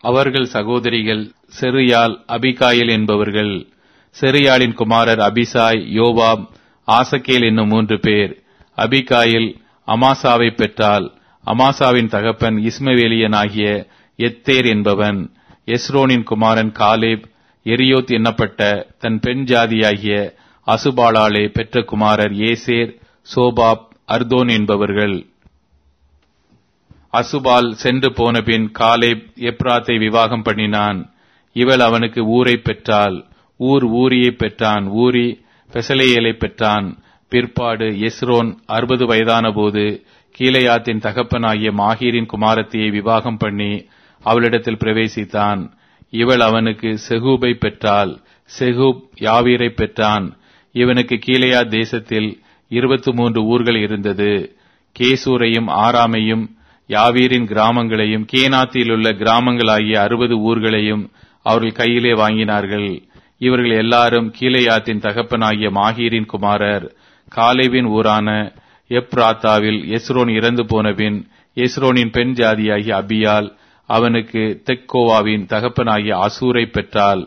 அவர்கள் சகோதரிகள் செருயால் அபிகாயில் என்பவர்கள் செருயாளின் குமாரர் அபிசாய் யோவாப் ஆசகேல் என்னும் மூன்று பேர் அபிகாயில் அமாசாவை பெற்றால் அமாசாவின் தகப்பன் இஸ்மவேலியனாகிய எத்தேர் என்பவன் எஸ்ரோனின் குமாரன் காலேப் எரியோத் எண்ணப்பட்ட தன் பெண் ஜாதியாகிய அசுபாளாலே பெற்ற குமாரர் ஏசேர் சோபாப் அர்தோன் என்பவர்கள் அசுபால் சென்று போனபின் காலேப் எப்ராத்தை விவாகம் பண்ணினான் இவள் அவனுக்கு ஊரை பெற்றாள் ஊர் ஊரியை பெற்றான் ஊரி பெசலேயலை பெற்றான் பிற்பாடு எஸ்ரோன் அறுபது வயதான போது கீழையாத்தின் தகப்பனாகிய மாஹீரின் குமாரத்தியை விவாகம் பண்ணி அவளிடத்தில் பிரவேசித்தான் இவள் அவனுக்கு செகூபை பெற்றாள் செகூப் யாவீரை பெற்றான் இவனுக்கு கீழையா தேசத்தில் இருபத்தி மூன்று ஊர்கள் இருந்தது கேசூரையும் ஆராமையும் யாவீரின் கிராமங்களையும் கேனாத்திலுள்ள கிராமங்களாகிய அறுபது ஊர்களையும் அவர்கள் கையிலே வாங்கினார்கள் இவர்கள் எல்லாரும் கீழையாத்தின் தகப்பனாகிய மாஹீரின் குமாரர் காலேவின் ஊரான எப்ராத்தாவில் எஸ்ரோன் இறந்து போனபின் எஸ்ரோனின் பெண் ஜாதியாகிய அபியால் அவனுக்கு தெக்கோவாவின் தகப்பனாகிய அசூரை பெற்றாள்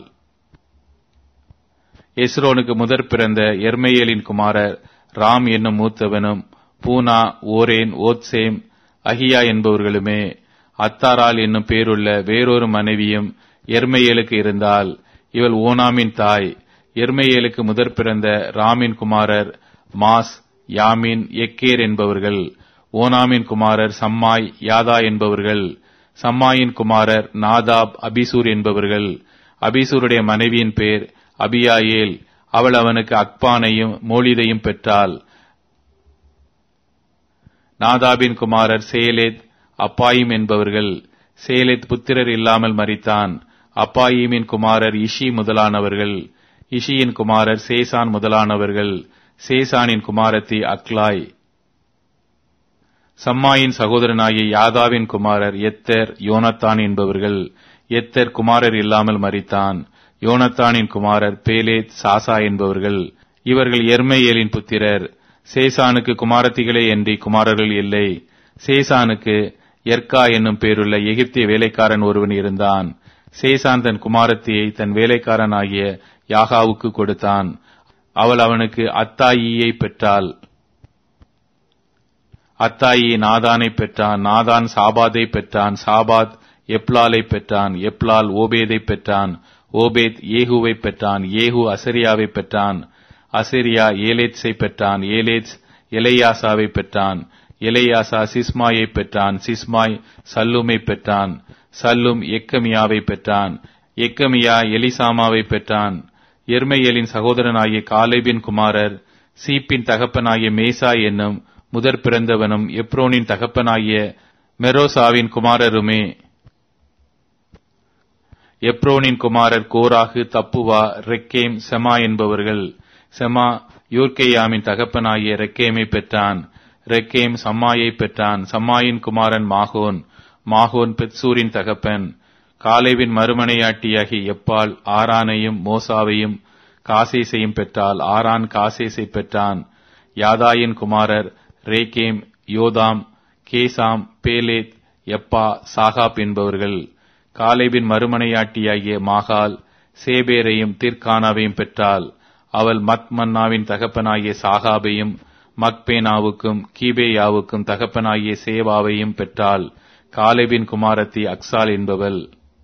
எஸ்ரோனுக்கு முதற் பிறந்த எர்மையேலின் குமாரர் ராம் என்னும் மூத்தவனும் பூனா ஓரேன் ஓத்சேம் அகியா என்பவர்களுமே அத்தாரால் என்னும் பேருள்ள வேறொரு மனைவியும் எர்மையேலுக்கு இருந்தால் இவள் ஓனாமின் தாய் எர்மையேலுக்கு முதற் பிறந்த ராமின் குமாரர் மாஸ் யாமின் எக்கேர் என்பவர்கள் ஓனாமின் குமாரர் சம்மாய் யாதா என்பவர்கள் சம்மாயின் குமாரர் நாதாப் அபிசூர் என்பவர்கள் அபிசூருடைய மனைவியின் பேர் அபியாயேல் அவள் அவனுக்கு அக்பானையும் மோலிதையும் பெற்றாள் நாதாபின் குமாரர் சேலேத் அப்பாயிம் என்பவர்கள் சேலேத் புத்திரர் இல்லாமல் மறித்தான் அப்பாயிமின் குமாரர் இஷி முதலானவர்கள் இஷியின் குமாரர் சேசான் முதலானவர்கள் சேசானின் குமாரத்தி அக்லாய் சம்மாயின் சகோதரனாகிய யாதாவின் குமாரர் எத்தர் யோனத்தான் என்பவர்கள் எத்தர் குமாரர் இல்லாமல் மறித்தான் யோனத்தானின் குமாரர் பேலேத் சாசா என்பவர்கள் இவர்கள் எர்மையேலின் புத்திரர் சேசானுக்கு குமாரத்திகளே என்று குமாரர்கள் இல்லை சேசானுக்கு எர்கா என்னும் பேருள்ள எகிப்திய வேலைக்காரன் ஒருவன் இருந்தான் சேசான் தன் குமாரத்தியை தன் வேலைக்காரனாகிய யாகாவுக்கு கொடுத்தான் அவள் அவனுக்கு அத்தாயியை பெற்றாள் அத்தாயி நாதானை பெற்றான் நாதான் சாபாதை பெற்றான் சாபாத் எப்லாலை பெற்றான் எப்லால் ஓபேதை பெற்றான் ஓபேத் ஏகுவை பெற்றான் ஏகு அசரியாவை பெற்றான் அசரியா ஏலேத்ஸை பெற்றான் ஏலேத்ஸ் எலையாசாவை பெற்றான் எலையாசா சிஸ்மாயை பெற்றான் சிஸ்மாய் சல்லுமை பெற்றான் சல்லும் எக்கமியாவை பெற்றான் எக்கமியா எலிசாமாவை பெற்றான் எர்மையலின் சகோதரனாகிய காலேபின் குமாரர் சீப்பின் தகப்பனாகிய மேசா என்னும் முதற் பிறந்தவனும் எப்ரோனின் தகப்பனாகிய மெரோசாவின் குமாரருமே எப்ரோனின் குமாரர் கோராகு தப்புவா ரெக்கேம் செமா என்பவர்கள் செமா யூர்கேயாமின் தகப்பனாகிய ரெக்கேமை பெற்றான் ரெக்கேம் சம்மாயை பெற்றான் சம்மாயின் குமாரன் மாகோன் மாகோன் பெத்சூரின் தகப்பன் காலேவின் மறுமனையாட்டியாகிய எப்பால் ஆரானையும் மோசாவையும் காசேசையும் பெற்றால் ஆரான் காசேசை பெற்றான் யாதாயின் குமாரர் ரேகேம் யோதாம் கேசாம் பேலேத் எப்பா சாகாப் என்பவர்கள் காலேபின் மறுமனையாட்டியாகிய மாகால் சேபேரையும் தீர்க்கானாவையும் பெற்றாள் அவள் மத் மன்னாவின் தகப்பனாகிய சாகாபையும் மக்பேனாவுக்கும் கீபேயாவுக்கும் தகப்பனாகிய சேவாவையும் பெற்றாள் காலேபின் குமாரத்தி அக்சால் என்பவள்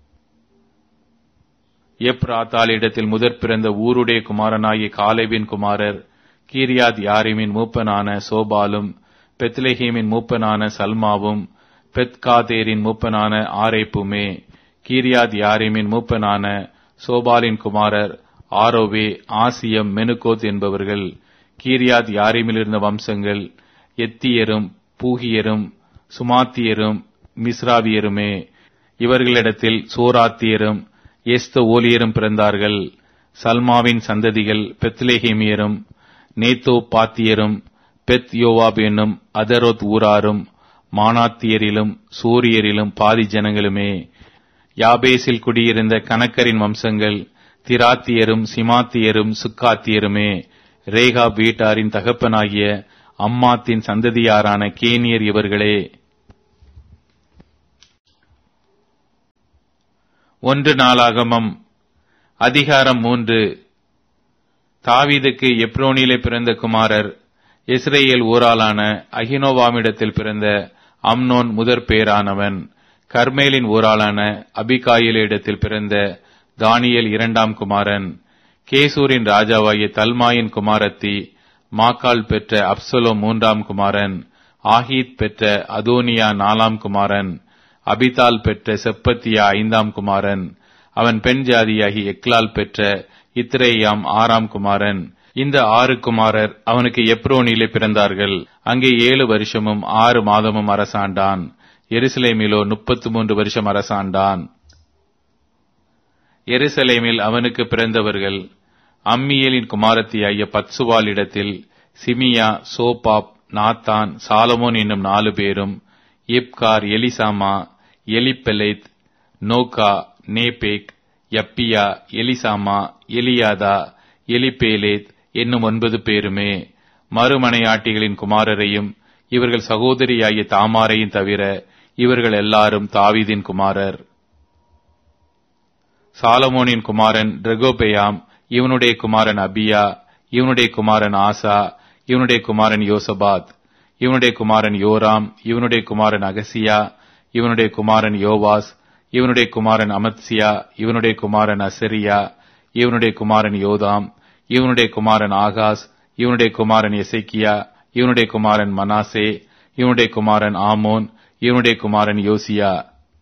எப்ராத்தால் இடத்தில் முதற் பிறந்த ஊருடைய குமாரனாகிய காலேபின் குமாரர் கீரியாத் யாரிமின் மூப்பனான சோபாலும் பெத்லெஹீமின் மூப்பனான சல்மாவும் பெத்காதேரின் மூப்பனான ஆரேப்புமே கீரியாத் யாரிமின் மூப்பனான சோபாலின் குமாரர் ஆரோவே ஆசியம் மெனுகோத் என்பவர்கள் கீரியாத் யாரிமிலிருந்த வம்சங்கள் எத்தியரும் பூகியரும் சுமாத்தியரும் மிஸ்ராவியருமே இவர்களிடத்தில் சோராத்தியரும் எஸ்த ஓலியரும் பிறந்தார்கள் சல்மாவின் சந்ததிகள் பெத்லேஹேமியரும் நேத்தோ பாத்தியரும் பெத் யோவாப் என்னும் அதரோத் ஊராரும் மானாத்தியரிலும் சூரியரிலும் பாதி ஜனங்களுமே யாபேசில் குடியிருந்த கணக்கரின் வம்சங்கள் திராத்தியரும் சிமாத்தியரும் சுக்காத்தியருமே ரேகா வீட்டாரின் தகப்பனாகிய அம்மாத்தின் சந்ததியாரான கேனியர் இவர்களே ஒன்று நாளாகமம் அதிகாரம் மூன்று தாவீதுக்கு எப்ரோனிலே பிறந்த குமாரர் இஸ்ரேல் ஊராளான அகினோவாமிடத்தில் பிறந்த அம்னோன் முதற் பேரானவன் கர்மேலின் ஊராளான அபிகாயிலிடத்தில் பிறந்த தானியேல் இரண்டாம் குமாரன் கேசூரின் ராஜாவாகிய தல்மாயின் குமாரத்தி மாக்கால் பெற்ற அப்சலோ மூன்றாம் குமாரன் ஆஹீத் பெற்ற அதோனியா நாலாம் குமாரன் அபிதால் பெற்ற செப்பத்தியா ஐந்தாம் குமாரன் அவன் பெண் ஜாதியாகி எக்லால் பெற்ற இத்ரேயாம் ஆறாம் குமாரன் இந்த ஆறு குமாரர் அவனுக்கு எப்ரோனிலே பிறந்தார்கள் அங்கே ஏழு வருஷமும் ஆறு மாதமும் அரசாண்டான் எருசலேமிலோ முப்பத்து மூன்று வருஷம் அரசாண்டான் எருசலேமில் அவனுக்கு பிறந்தவர்கள் அம்மியலின் குமாரத்தியாகிய பத்சுவால் இடத்தில் சிமியா சோபாப் நாத்தான் சாலமோன் என்னும் நாலு பேரும் இப்கார் எலிசாமா எலிப்பெலைத் நோகா நேபேக் யப்பியா எலிசாமா எலியாதா எலிபேலேத் என்னும் ஒன்பது பேருமே மறுமனையாட்டிகளின் குமாரரையும் இவர்கள் சகோதரியாகிய தாமாரையும் தவிர இவர்கள் எல்லாரும் தாவீதின் குமாரர் சாலமோனின் குமாரன் ரெகோபெயாம் இவனுடைய குமாரன் அபியா இவனுடைய குமாரன் ஆசா இவனுடைய குமாரன் யோசபாத் இவனுடைய குமாரன் யோராம் இவனுடைய குமாரன் அகசியா இவனுடைய குமாரன் யோவாஸ் இவனுடைய குமாரன் அமத்சியா இவனுடைய குமாரன் அசரியா இவனுடைய குமாரன் யோதாம் இவனுடைய குமாரன் ஆகாஸ் இவனுடைய குமாரன் எசைக்கியா இவனுடைய குமாரன் மனாசே இவனுடைய குமாரன் ஆமோன் இவனுடைய குமாரன் யோசியா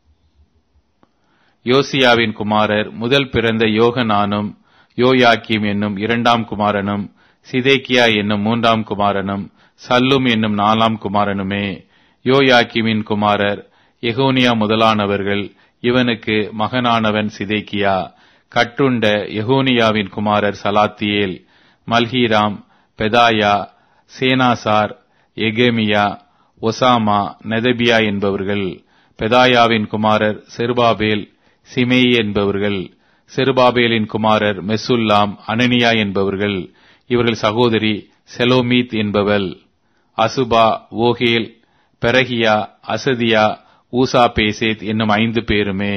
யோசியாவின் குமாரர் முதல் பிறந்த யோகனானும் யோயாக்கிம் என்னும் இரண்டாம் குமாரனும் சிதேக்கியா என்னும் மூன்றாம் குமாரனும் சல்லும் என்னும் நாலாம் குமாரனுமே யோயாக்கிமின் குமாரர் எகோனியா முதலானவர்கள் இவனுக்கு மகனானவன் சிதேக்கியா கட்டுண்ட எகோனியாவின் குமாரர் சலாத்தியேல் மல்ஹீராம் பெதாயா சேனாசார் எகேமியா ஒசாமா நெதபியா என்பவர்கள் பெதாயாவின் குமாரர் செருபாபேல் சிமேயி என்பவர்கள் செருபாபேலின் குமாரர் மெசுல்லாம் அனனியா என்பவர்கள் இவர்கள் சகோதரி செலோமீத் என்பவள் அசுபா ஓகேல் பெரகியா அசதியா ஊசா பேசேத் என்னும் ஐந்து பேருமே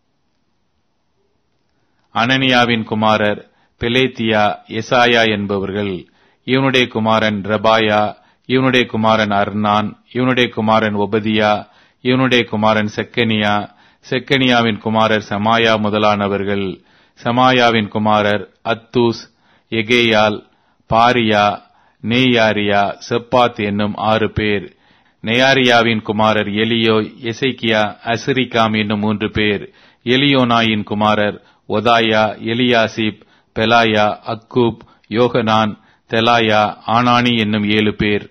அனனியாவின் குமாரர் பெலேத்தியா எசாயா என்பவர்கள் இவனுடைய குமாரன் ரபாயா இவனுடைய குமாரன் அர்னான் இவனுடைய குமாரன் ஒபதியா இவனுடைய குமாரன் செக்கனியா செக்கனியாவின் குமாரர் சமாயா முதலானவர்கள் சமாயாவின் குமாரர் அத்தூஸ் எகேயால் பாரியா நேயாரியா செப்பாத் என்னும் ஆறு பேர் நெயாரியாவின் குமாரர் எலியோ எசைக்கியா அசிரிகாம் என்னும் மூன்று பேர் எலியோனாயின் குமாரர் ஒதாயா எலியாசிப் பெலாயா அக்கூப் யோகனான் தெலாயா ஆனானி என்னும் ஏழு பேர்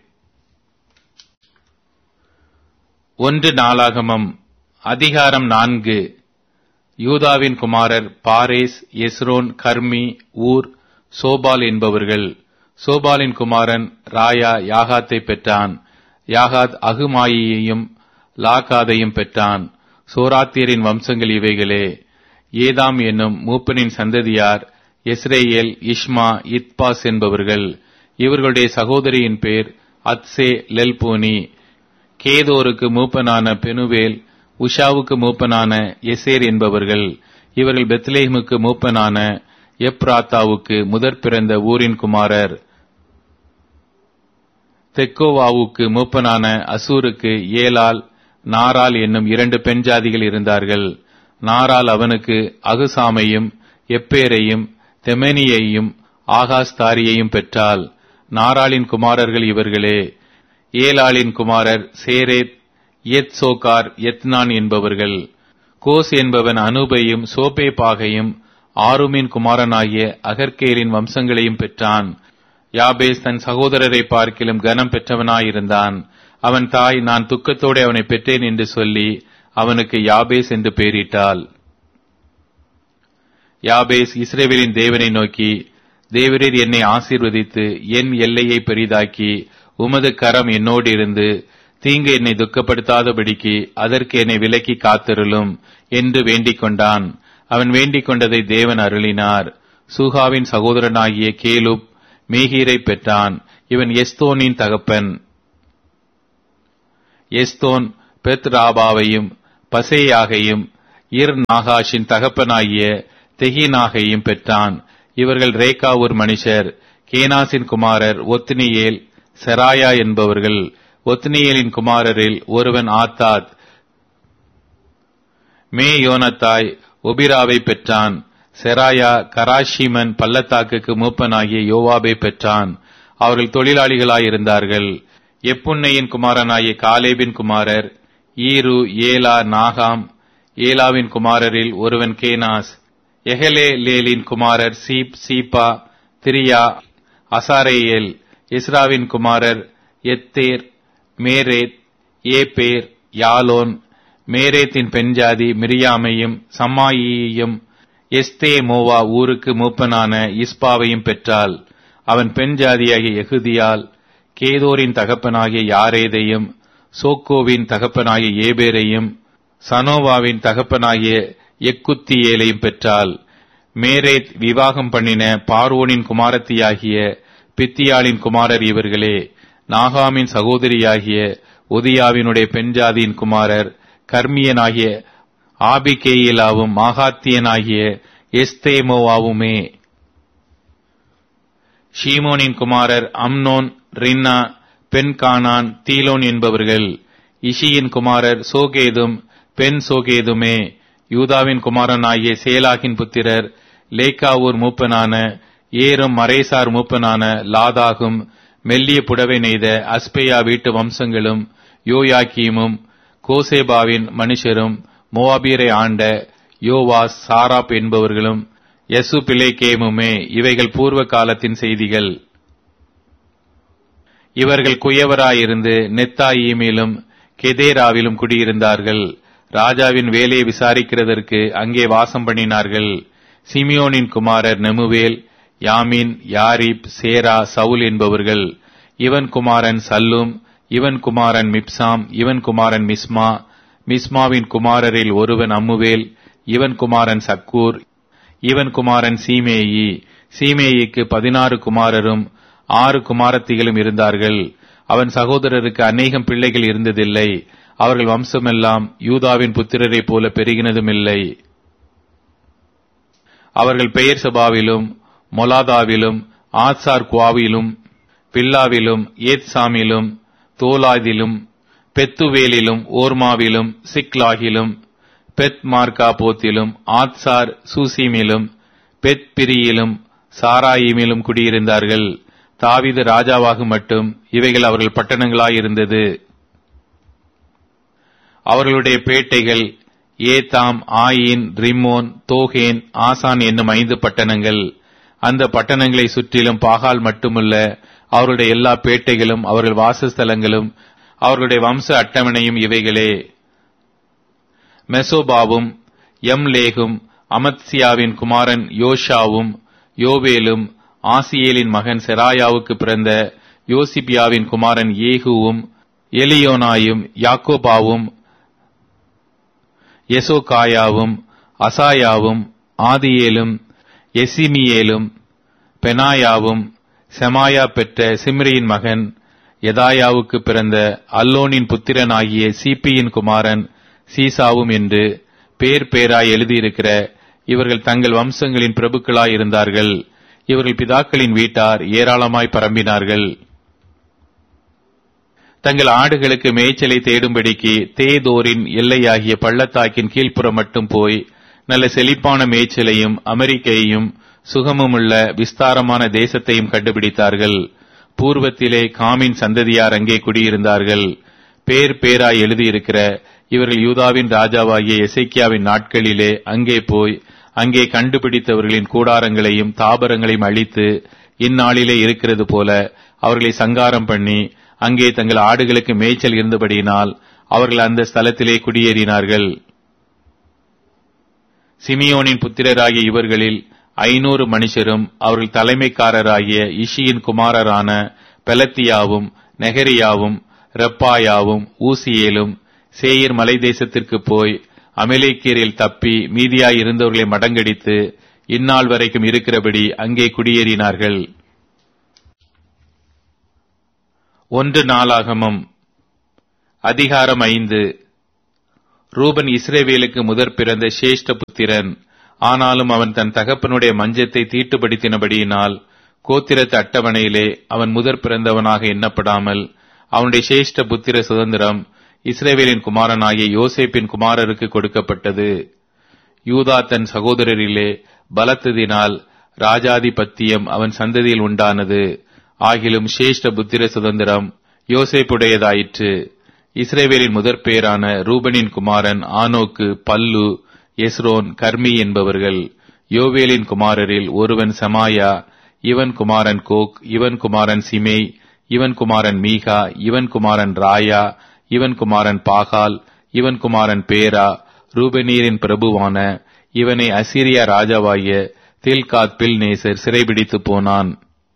ஒன்று நாளாகமம் அதிகாரம் நான்கு யூதாவின் குமாரர் பாரேஸ் எஸ்ரோன் கர்மி ஊர் சோபால் என்பவர்கள் சோபாலின் குமாரன் ராயா யாகாத்தை பெற்றான் யாகாத் அகுமாயியையும் லாகாதையும் பெற்றான் சோராத்தியரின் வம்சங்கள் இவைகளே ஏதாம் என்னும் மூப்பனின் சந்ததியார் எஸ்ரேயேல் இஷ்மா இத்பாஸ் என்பவர்கள் இவர்களுடைய சகோதரியின் பேர் அத்சே லெல்பூனி கேதோருக்கு மூப்பனான பெனுவேல் உஷாவுக்கு மூப்பனான எசேர் என்பவர்கள் இவர்கள் பெத்லேஹமுக்கு மூப்பனான எப்ராத்தாவுக்கு முதற் பிறந்த ஊரின் குமாரர் தெக்கோவாவுக்கு மூப்பனான அசூருக்கு ஏலால் நாரால் என்னும் இரண்டு பெண் ஜாதிகள் இருந்தார்கள் நாரால் அவனுக்கு அகுசாமையும் எப்பேரையும் தெமெனியையும் ஆகாஸ்தாரியையும் பெற்றால் நாராளின் குமாரர்கள் இவர்களே ஏலாளின் குமாரர் சேரேத் எத் சோகார் எத்னான் என்பவர்கள் கோஸ் என்பவன் அனுபையும் சோபேபாகையும் ஆருமின் குமாரனாகிய அகர்கேலின் வம்சங்களையும் பெற்றான் யாபேஸ் தன் சகோதரரை பார்க்கிலும் கனம் பெற்றவனாயிருந்தான் அவன் தாய் நான் துக்கத்தோடு அவனை பெற்றேன் என்று சொல்லி அவனுக்கு யாபேஸ் என்று பெயரிட்டாள் யாபேஸ் இஸ்ரேவேலின் தேவனை நோக்கி தேவரீர் என்னை ஆசீர்வதித்து என் எல்லையை பெரிதாக்கி உமது கரம் என்னோடு இருந்து தீங்கு என்னை துக்கப்படுத்தாதபடிக்கு அதற்கு என்னை விலக்கி காத்திருளும் என்று வேண்டிக் கொண்டான் அவன் வேண்டிக் கொண்டதை தேவன் அருளினார் சூகாவின் சகோதரனாகிய கேலுப் மேகீரை பெற்றான் இவன் எஸ்தோனின் தகப்பன் எஸ்தோன் பெத்ராபாவையும் பசேயாகையும் இர் நாகாஷின் தகப்பனாகிய தெஹினாகையும் பெற்றான் இவர்கள் ரேகா ஒரு மனுஷர் கேனாசின் குமாரர் ஒத்னியேல் செராயா என்பவர்கள் ஒத்னியேலின் குமாரரில் ஒருவன் ஆத்தாத் மே யோனத்தாய் ஒபிராவை பெற்றான் செராயா கராஷிமன் பள்ளத்தாக்குக்கு மூப்பனாகிய யோவாபை பெற்றான் அவர்கள் தொழிலாளிகளாயிருந்தார்கள் எப்புன்னையின் குமாரனாகிய காலேபின் குமாரர் ஈரு ஏலா நாகாம் ஏலாவின் குமாரரில் ஒருவன் கேனாஸ் எஹலே லேலின் குமாரர் சீப் சீபா திரியா அசாரேயேல் இஸ்ராவின் குமாரர் எத்தேர் மேரேத் ஏபேர் யாலோன் மேரேத்தின் பெண்ஜாதி மிரியாமையும் சம்மாயியையும் எஸ்தே மோவா ஊருக்கு மூப்பனான இஸ்பாவையும் பெற்றாள் அவன் பெண் ஜாதியாகிய எகுதியால் கேதோரின் தகப்பனாகிய யாரேதையும் சோக்கோவின் தகப்பனாகிய ஏபேரையும் சனோவாவின் தகப்பனாகிய எக்குத்தியேலையும் பெற்றாள் மேரேத் விவாகம் பண்ணின பார்வோனின் குமாரத்தியாகிய பித்தியாளின் குமாரர் இவர்களே நாகாமின் சகோதரியாகிய ஒதியாவினுடைய பெண்ஜாதியின் குமாரர் கர்மியனாகிய ஆபிகேயிலாவும் மாகாத்தியனாகிய எஸ்தேமோவாவுமே ஷீமோனின் குமாரர் அம்னோன் ரின்னா பெண்கானான் தீலோன் என்பவர்கள் இஷியின் குமாரர் சோகேதும் பெண் சோகேதுமே யூதாவின் குமாரனாகிய சேலாகின் புத்திரர் லேக்காவூர் மூப்பனான ஏரும் மரேசார் மூப்பனான லாதாகும் மெல்லிய புடவை நெய்த அஸ்பேயா வீட்டு வம்சங்களும் யோயாக்கீமும் கோசேபாவின் மனுஷரும் மோவாபியரை ஆண்ட யோவாஸ் சாராப் என்பவர்களும் யசு பிலேகேமுமே இவைகள் பூர்வ காலத்தின் செய்திகள் இவர்கள் குயவராயிருந்து நெத்தாயீமிலும் கெதேராவிலும் குடியிருந்தார்கள் ராஜாவின் வேலையை விசாரிக்கிறதற்கு அங்கே வாசம் பண்ணினார்கள் சிமியோனின் குமாரர் நெமுவேல் யாமின் யாரிப் சேரா சவுல் என்பவர்கள் இவன் குமாரன் சல்லும் இவன் குமாரன் மிப்சாம் இவன் குமாரன் மிஸ்மா மிஸ்மாவின் குமாரரில் ஒருவன் அம்முவேல் இவன் குமாரன் சக்கூர் இவன் குமாரன் சீமேயி சீமேயிக்கு பதினாறு குமாரரும் ஆறு குமாரத்திகளும் இருந்தார்கள் அவன் சகோதரருக்கு அநேகம் பிள்ளைகள் இருந்ததில்லை அவர்கள் வம்சமெல்லாம் யூதாவின் புத்திரரைப் போல பெருகினதுமில்லை அவர்கள் பெயர் சபாவிலும் மொலாதாவிலும் ஆத்சார் குவாவிலும் பில்லாவிலும் ஏத்சாமிலும் தோலாதிலும் பெத்துவேலிலும் ஓர்மாவிலும் சிக்லாகிலும் பெத் மார்க்கா போத்திலும் ஆத்சார் சூசிமிலும் பெத் பிரியிலும் சாராயிமிலும் குடியிருந்தார்கள் தாவிது ராஜாவாக மட்டும் இவைகள் அவர்கள் பட்டணங்களாயிருந்தது அவர்களுடைய பேட்டைகள் ஏதாம் ஆயின் ரிம்மோன் தோகேன் ஆசான் என்னும் ஐந்து பட்டணங்கள் அந்த பட்டணங்களை சுற்றிலும் பாகால் மட்டுமல்ல அவருடைய எல்லா பேட்டைகளும் அவர்கள் வாசஸ்தலங்களும் அவர்களுடைய வம்ச அட்டவணையும் இவைகளே மெசோபாவும் எம்லேகும் அமத்சியாவின் குமாரன் யோஷாவும் யோவேலும் ஆசியேலின் மகன் செராயாவுக்கு பிறந்த யோசிபியாவின் குமாரன் ஏகுவும் எலியோனாயும் யாக்கோபாவும் எசோகாயாவும் அசாயாவும் ஆதியேலும் எசிமியேலும் பெனாயாவும் செமாயா பெற்ற சிம்ரியின் மகன் எதாயாவுக்கு பிறந்த அல்லோனின் புத்திரனாகிய சீப்பியின் குமாரன் சீசாவும் என்று பேர் பேராய் எழுதியிருக்கிற இவர்கள் தங்கள் வம்சங்களின் பிரபுக்களாய் இருந்தார்கள் இவர்கள் பிதாக்களின் வீட்டார் ஏராளமாய் பரம்பினார்கள் தங்கள் ஆடுகளுக்கு மேய்ச்சலை தேடும்படிக்கு தேதோரின் எல்லையாகிய பள்ளத்தாக்கின் கீழ்ப்புறம் மட்டும் போய் நல்ல செழிப்பான மேய்ச்சலையும் அமெரிக்கையும் சுகமுமுள்ள விஸ்தாரமான தேசத்தையும் கண்டுபிடித்தார்கள் பூர்வத்திலே காமின் சந்ததியார் அங்கே குடியிருந்தார்கள் பேர் பேராய் எழுதியிருக்கிற இவர்கள் யூதாவின் ராஜாவாகிய எசைக்கியாவின் நாட்களிலே அங்கே போய் அங்கே கண்டுபிடித்தவர்களின் கூடாரங்களையும் தாபரங்களையும் அழித்து இந்நாளிலே இருக்கிறது போல அவர்களை சங்காரம் பண்ணி அங்கே தங்கள் ஆடுகளுக்கு மேய்ச்சல் இருந்தபடியினால் அவர்கள் அந்த ஸ்தலத்திலே குடியேறினார்கள் சிமியோனின் புத்திரராகிய இவர்களில் ஐநூறு மனுஷரும் அவர்கள் தலைமைக்காரராகிய இஷியின் குமாரரான பெலத்தியாவும் நெகரியாவும் ரெப்பாயாவும் ஊசியேலும் சேயர் மலை தேசத்திற்கு போய் அமலேக்கியரில் தப்பி மீதியாய் இருந்தவர்களை மடங்கடித்து இந்நாள் வரைக்கும் இருக்கிறபடி அங்கே குடியேறினார்கள் ஒன்று நாளாகமும் அதிகாரம் ஐந்து ரூபன் இஸ்ரேவேலுக்கு முதற் பிறந்த சேஷ்ட புத்திரன் ஆனாலும் அவன் தன் தகப்பனுடைய மஞ்சத்தை தீட்டுப்படுத்தினபடியினால் கோத்திரத்து அட்டவணையிலே அவன் முதற் பிறந்தவனாக எண்ணப்படாமல் அவனுடைய சேஷ்ட புத்திர சுதந்திரம் இஸ்ரேவேலின் குமாரனாகிய யோசேப்பின் குமாரருக்கு கொடுக்கப்பட்டது யூதா தன் சகோதரரிலே பலத்ததினால் ராஜாதிபத்தியம் அவன் சந்ததியில் உண்டானது ஆகிலும் சேஷ்ட புத்திர சுதந்திரம் யோசேப்புடையதாயிற்று இஸ்ரேவேலின் முதற் பேரான ரூபனின் குமாரன் ஆனோக்கு பல்லு எஸ்ரோன் கர்மி என்பவர்கள் யோவேலின் குமாரரில் ஒருவன் சமாயா இவன் குமாரன் கோக் இவன் குமாரன் சிமே இவன் குமாரன் மீகா இவன் குமாரன் ராயா இவன் குமாரன் பாகால் இவன் குமாரன் பேரா ரூபனீரின் பிரபுவான இவனை அசீரியா ராஜாவாகிய தில்காத் பில் நேசர் சிறைபிடித்து போனான்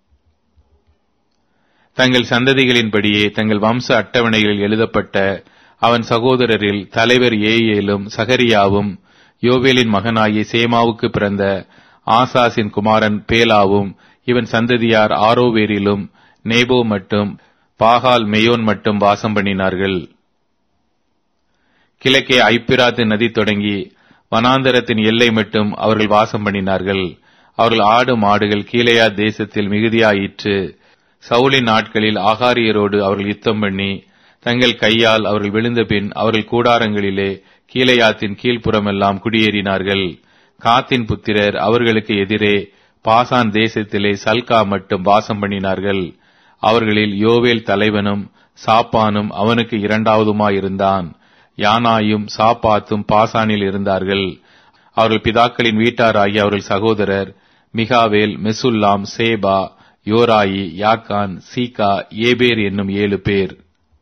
தங்கள் சந்ததிகளின்படியே தங்கள் வம்ச அட்டவணைகளில் எழுதப்பட்ட அவன் சகோதரரில் தலைவர் ஏஏலும் சகரியாவும் யோவேலின் மகனாகிய சேமாவுக்கு பிறந்த ஆசாசின் குமாரன் பேலாவும் இவன் சந்ததியார் ஆரோவேரிலும் நேபோ மட்டும் பாகால் மெயோன் மட்டும் வாசம் பண்ணினார்கள் கிழக்கே ஐப்பிராத்து நதி தொடங்கி வனாந்தரத்தின் எல்லை மட்டும் அவர்கள் வாசம் பண்ணினார்கள் அவர்கள் ஆடு மாடுகள் கீழையா தேசத்தில் மிகுதியாயிற்று சவுலின் நாட்களில் ஆகாரியரோடு அவர்கள் யுத்தம் பண்ணி தங்கள் கையால் அவர்கள் விழுந்த பின் அவர்கள் கூடாரங்களிலே கீழையாத்தின் கீழ்ப்புறமெல்லாம் குடியேறினார்கள் காத்தின் புத்திரர் அவர்களுக்கு எதிரே பாசான் தேசத்திலே சல்கா மட்டும் வாசம் பண்ணினார்கள் அவர்களில் யோவேல் தலைவனும் சாப்பானும் அவனுக்கு இரண்டாவதுமாயிருந்தான் யானாயும் சாப்பாத்தும் பாசானில் இருந்தார்கள் அவர்கள் பிதாக்களின் வீட்டாராகிய அவர்கள் சகோதரர் மிகாவேல் மெசுல்லாம் சேபா யோராயி யாக்கான் சீகா ஏபேர் என்னும் ஏழு பேர்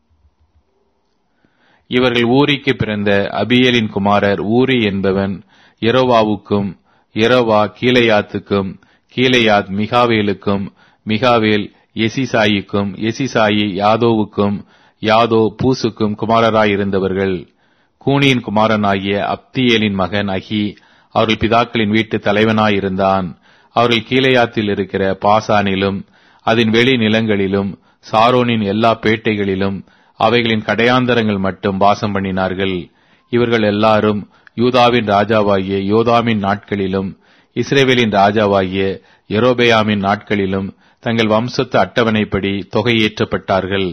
இவர்கள் ஊரிக்கு பிறந்த அபியலின் குமாரர் ஊரி என்பவன் எரோவாவுக்கும் எரோவா கீழையாத்துக்கும் கீழையாத் மிகாவேலுக்கும் மிகாவேல் எசிசாயிக்கும் எசிசாயி யாதோவுக்கும் யாதோ பூசுக்கும் குமாரராயிருந்தவர்கள் கூனியின் குமாரனாகிய அப்தியேலின் மகன் அகி அவர்கள் பிதாக்களின் வீட்டு தலைவனாயிருந்தான் அவர்கள் கீழையாத்தில் இருக்கிற பாசானிலும் அதன் வெளி நிலங்களிலும் சாரோனின் எல்லா பேட்டைகளிலும் அவைகளின் கடையாந்தரங்கள் மட்டும் வாசம் பண்ணினார்கள் இவர்கள் எல்லாரும் யூதாவின் ராஜாவாகிய யோதாமின் நாட்களிலும் இஸ்ரேவேலின் ராஜாவாகிய எரோபேயாமின் நாட்களிலும் தங்கள் வம்சத்து அட்டவணைப்படி தொகையேற்றப்பட்டார்கள்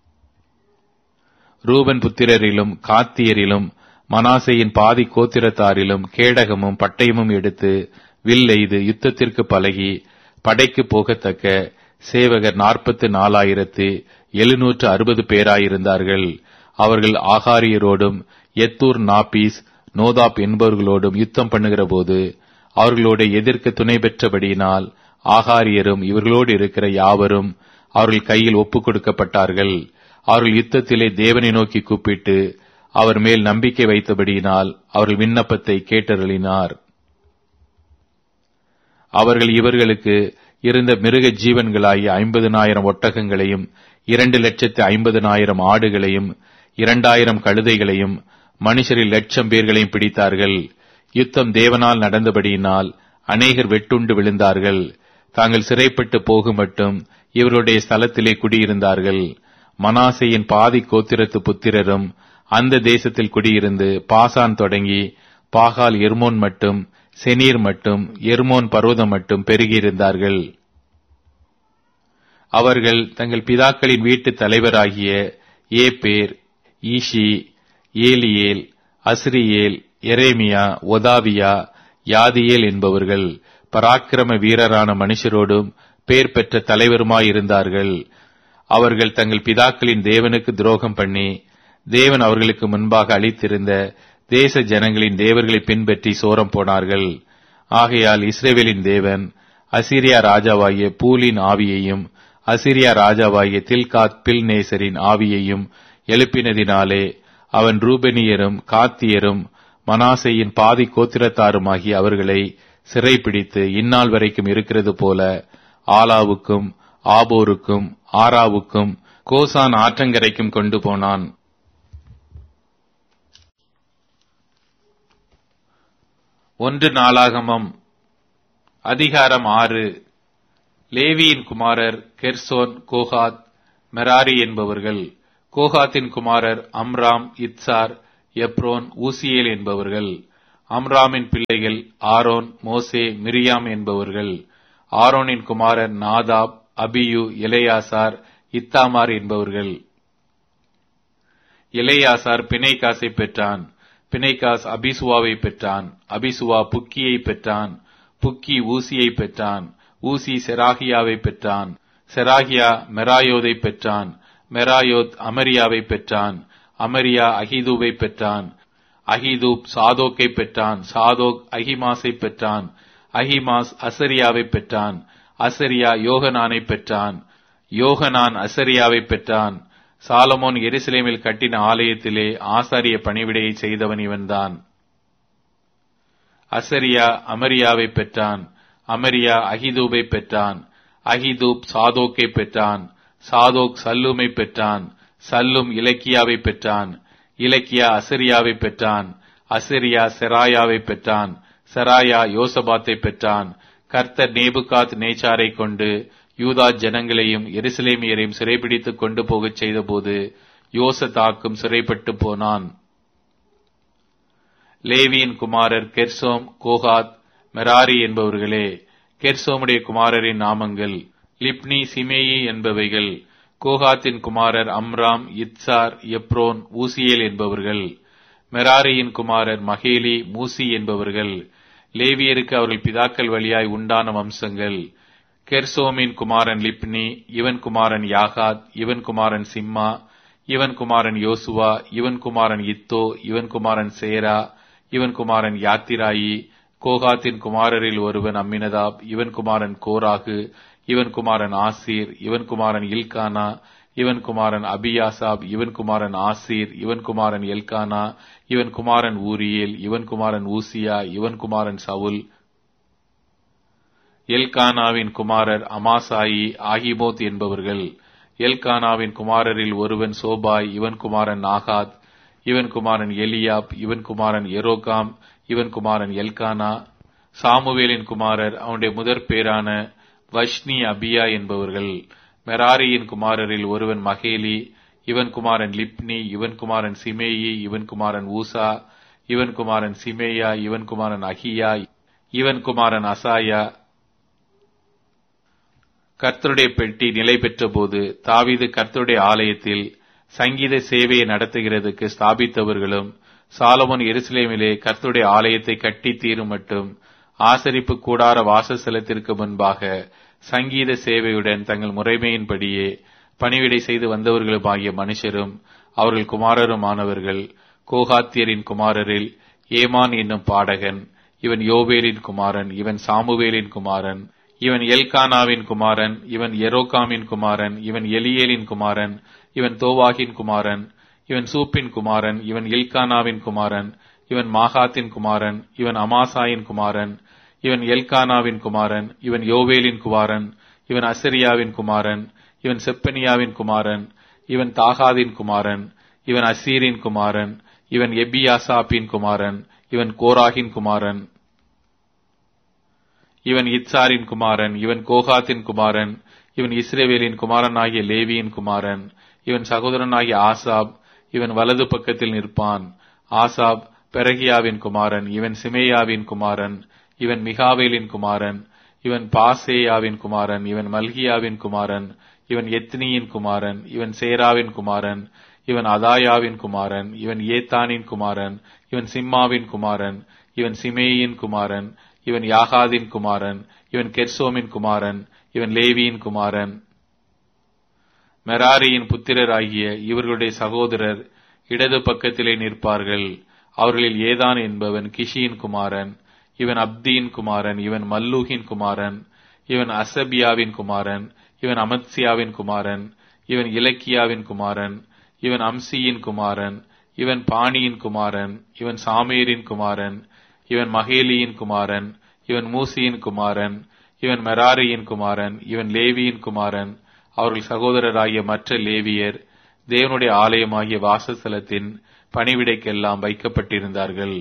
ரூபன் புத்திரரிலும் காத்தியரிலும் மனாசையின் பாதி கோத்திரத்தாரிலும் கேடகமும் பட்டயமும் எடுத்து வில் எய்து யுத்தத்திற்கு பழகி படைக்கு போகத்தக்க சேவகர் நாற்பத்து நாலாயிரத்து எழுநூற்று அறுபது பேராயிருந்தார்கள் அவர்கள் ஆகாரியரோடும் எத்தூர் நாபீஸ் நோதாப் என்பவர்களோடும் யுத்தம் பண்ணுகிற போது அவர்களோடு எதிர்க்க துணை பெற்றபடியினால் ஆகாரியரும் இவர்களோடு இருக்கிற யாவரும் அவர்கள் கையில் ஒப்புக் கொடுக்கப்பட்டார்கள் அவர்கள் யுத்தத்திலே தேவனை நோக்கி கூப்பிட்டு அவர் மேல் நம்பிக்கை வைத்தபடியினால் அவர்கள் விண்ணப்பத்தை கேட்டருளினார் அவர்கள் இவர்களுக்கு இருந்த மிருக ஜீவன்களாகிய ஐம்பதனாயிரம் ஒட்டகங்களையும் இரண்டு லட்சத்து ஐம்பதனாயிரம் ஆடுகளையும் இரண்டாயிரம் கழுதைகளையும் மனுஷரில் லட்சம் பேர்களையும் பிடித்தார்கள் யுத்தம் தேவனால் நடந்தபடியினால் அநேகர் வெட்டுண்டு விழுந்தார்கள் தாங்கள் சிறைப்பட்டு போகும் மட்டும் இவருடைய ஸ்தலத்திலே குடியிருந்தார்கள் மனாசையின் பாதி கோத்திரத்து புத்திரரும் அந்த தேசத்தில் குடியிருந்து பாசான் தொடங்கி பாகால் எர்மோன் மட்டும் செனீர் மட்டும் எர்மோன் பர்வதம் மட்டும் பெருகியிருந்தார்கள் அவர்கள் தங்கள் பிதாக்களின் வீட்டு தலைவராகிய ஏபேர் ஈஷி ஏலியேல் அஸ்ரியேல் எரேமியா ஒதாவியா யாதியேல் என்பவர்கள் பராக்கிரம வீரரான மனுஷரோடும் பேர் பெற்ற தலைவருமாயிருந்தார்கள் அவர்கள் தங்கள் பிதாக்களின் தேவனுக்கு துரோகம் பண்ணி தேவன் அவர்களுக்கு முன்பாக அளித்திருந்த தேச ஜனங்களின் தேவர்களை பின்பற்றி சோரம் போனார்கள் ஆகையால் இஸ்ரேவேலின் தேவன் அசிரியா ராஜாவாகிய பூலின் ஆவியையும் அசிரியா ராஜாவாகிய தில்காத் பில் நேசரின் ஆவியையும் எழுப்பினதினாலே அவன் ரூபெனியரும் காத்தியரும் மனாசையின் பாதி கோத்திரத்தாருமாகிய அவர்களை சிறைப்பிடித்து இந்நாள் வரைக்கும் இருக்கிறது போல ஆலாவுக்கும் ஆபோருக்கும் ஆராவுக்கும் கோசான் ஆற்றங்கரைக்கும் கொண்டு போனான் ஒன்று நாளாகமம் அதிகாரம் ஆறு லேவியின் குமாரர் கெர்சோன் கோகாத் மெராரி என்பவர்கள் கோகாத்தின் குமாரர் அம்ராம் இத்சார் எப்ரோன் ஊசியேல் என்பவர்கள் அம்ராமின் பிள்ளைகள் ஆரோன் மோசே மிரியாம் என்பவர்கள் ஆரோனின் குமாரர் நாதாப் அபியு இளையாசார் இத்தாமார் என்பவர்கள் இளையாசார் பிணைக்காசை பெற்றான் பிணைக்காஸ் அபிசுவாவை பெற்றான் அபிசுவா புக்கியை பெற்றான் புக்கி ஊசியை பெற்றான் ஊசி செராகியாவை பெற்றான் செராகியா மெராயோதை பெற்றான் மெராயோத் அமரியாவை பெற்றான் அமரியா அகிதூவை பெற்றான் அகிதூப் சாதோக்கை பெற்றான் சாதோக் அகிமாஸை பெற்றான் அகிமாஸ் அசரியாவை பெற்றான் அசரியா யோகனானை பெற்றான் யோகனான் அசரியாவை பெற்றான் சாலமோன் எருசலேமில் கட்டின ஆலயத்திலே ஆசாரிய பணிவிடையை செய்தவன் இவன்தான் அசரியா அமரியாவை பெற்றான் அமரியா அகிதூபை பெற்றான் அகிதூப் சாதோக்கை பெற்றான் சாதோக் சல்லூமை பெற்றான் சல்லும் இலக்கியாவை பெற்றான் இலக்கியா அசரியாவை பெற்றான் அசரியா செராயாவை பெற்றான் செராயா யோசபாத்தை பெற்றான் கர்த்தர் நேபுகாத் நேச்சாரை கொண்டு யூதா ஜனங்களையும் எருசலேமியரையும் சிறைபிடித்துக் கொண்டு போகச் செய்தபோது யோசதாக்கும் சிறைப்பட்டு போனான் லேவியின் குமாரர் கெர்சோம் கோகாத் மெராரி என்பவர்களே கெர்சோமுடைய குமாரரின் நாமங்கள் லிப்னி சிமேயி என்பவைகள் கோகாத்தின் குமாரர் அம்ராம் இத்சார் எப்ரோன் ஊசியேல் என்பவர்கள் மெராரியின் குமாரர் மகேலி மூசி என்பவர்கள் லேவியருக்கு அவர்கள் பிதாக்கள் வழியாய் உண்டான வம்சங்கள் கெர்சோமின் குமாரன் லிப்னி இவன் குமாரன் யாகாத் இவன் குமாரன் சிம்மா இவன் குமாரன் யோசுவா இவன் குமாரன் இத்தோ இவன் குமாரன் சேரா இவன் குமாரன் யாத்திராயி கோகாத்தின் குமாரரில் ஒருவன் அம்மினதாப் இவன் குமாரன் கோராகு இவன் குமாரன் ஆசீர் இவன் குமாரன் இல்கானா இவன் குமாரன் அபியாசாப் இவன் குமாரன் ஆசீர் இவன் குமாரன் எல்கானா இவன் குமாரன் ஊரியேல் இவன் குமாரன் ஊசியா இவன் குமாரன் சவுல் எல்கானாவின் குமாரர் அமாசாயி ஆகிமோத் என்பவர்கள் எல்கானாவின் குமாரரில் ஒருவன் சோபாய் இவன் குமாரன் நாகாத் இவன் குமாரன் எலியாப் இவன் குமாரன் எரோகாம் இவன் குமாரன் எல்கானா சாமுவேலின் குமாரர் அவனுடைய முதற் பேரான வஷ்னி அபியா என்பவர்கள் மெராரியின் குமாரரில் ஒருவன் மகேலி இவன் குமாரன் லிப்னி இவன் குமாரன் சிமேயி இவன் குமாரன் ஊசா இவன் குமாரன் சிமேயா இவன் குமாரன் அகியா இவன் குமாரன் அசாயா கர்த்தருடைய பெட்டி நிலை பெற்றபோது தாவீது கர்த்தருடைய ஆலயத்தில் சங்கீத சேவையை நடத்துகிறதுக்கு ஸ்தாபித்தவர்களும் சாலமோன் எருசலேமிலே கர்த்தருடைய ஆலயத்தை கட்டி தீரும் மட்டும் ஆசரிப்பு கூடார வாசஸ்தலத்திற்கு முன்பாக சங்கீத சேவையுடன் தங்கள் முறைமையின்படியே பணிவிடை செய்து வந்தவர்களுமாகிய மனுஷரும் அவர்கள் குமாரருமானவர்கள் கோகாத்தியரின் குமாரரில் ஏமான் என்னும் பாடகன் இவன் யோவேலின் குமாரன் இவன் சாமுவேலின் குமாரன் இவன் எல்கானாவின் குமாரன் இவன் எரோகாமின் குமாரன் இவன் எலியேலின் குமாரன் இவன் தோவாகின் குமாரன் இவன் சூப்பின் குமாரன் இவன் இல்கானாவின் குமாரன் இவன் மாகாத்தின் குமாரன் இவன் அமாசாயின் குமாரன் இவன் எல்கானாவின் குமாரன் இவன் யோவேலின் குமாரன் இவன் அசரியாவின் குமாரன் இவன் செப்பனியாவின் குமாரன் இவன் தாகாதின் குமாரன் இவன் அசீரின் குமாரன் இவன் எபியாசாப்பின் குமாரன் இவன் கோராகின் குமாரன் இவன் இத்சாரின் குமாரன் இவன் கோகாத்தின் குமாரன் இவன் இஸ்ரேவேலின் குமாரனாகிய லேவியின் குமாரன் இவன் சகோதரனாகிய ஆசாப் இவன் வலது பக்கத்தில் நிற்பான் ஆசாப் பெரகியாவின் குமாரன் இவன் சிமேயாவின் குமாரன் இவன் மிகாவேலின் குமாரன் இவன் பாசேயாவின் குமாரன் இவன் மல்கியாவின் குமாரன் இவன் எத்னியின் குமாரன் இவன் சேராவின் குமாரன் இவன் அதாயாவின் குமாரன் இவன் ஏத்தானின் குமாரன் இவன் சிம்மாவின் குமாரன் இவன் சிமேயின் குமாரன் இவன் யாகாதின் குமாரன் இவன் கெர்சோமின் குமாரன் இவன் லேவியின் குமாரன் மெராரியின் புத்திரராகிய இவர்களுடைய சகோதரர் இடது பக்கத்திலே நிற்பார்கள் அவர்களில் ஏதான் என்பவன் கிஷியின் குமாரன் இவன் அப்தியின் குமாரன் இவன் மல்லூகின் குமாரன் இவன் அசபியாவின் குமாரன் இவன் அமத்சியாவின் குமாரன் இவன் இலக்கியாவின் குமாரன் இவன் அம்சியின் குமாரன் இவன் பாணியின் குமாரன் இவன் சாமேரின் குமாரன் இவன் மகேலியின் குமாரன் இவன் மூசியின் குமாரன் இவன் மெராரியின் குமாரன் இவன் லேவியின் குமாரன் அவர்கள் சகோதரராகிய மற்ற லேவியர் தேவனுடைய ஆலயமாகிய வாசஸ்தலத்தின் பணிவிடைக்கெல்லாம் வைக்கப்பட்டிருந்தார்கள்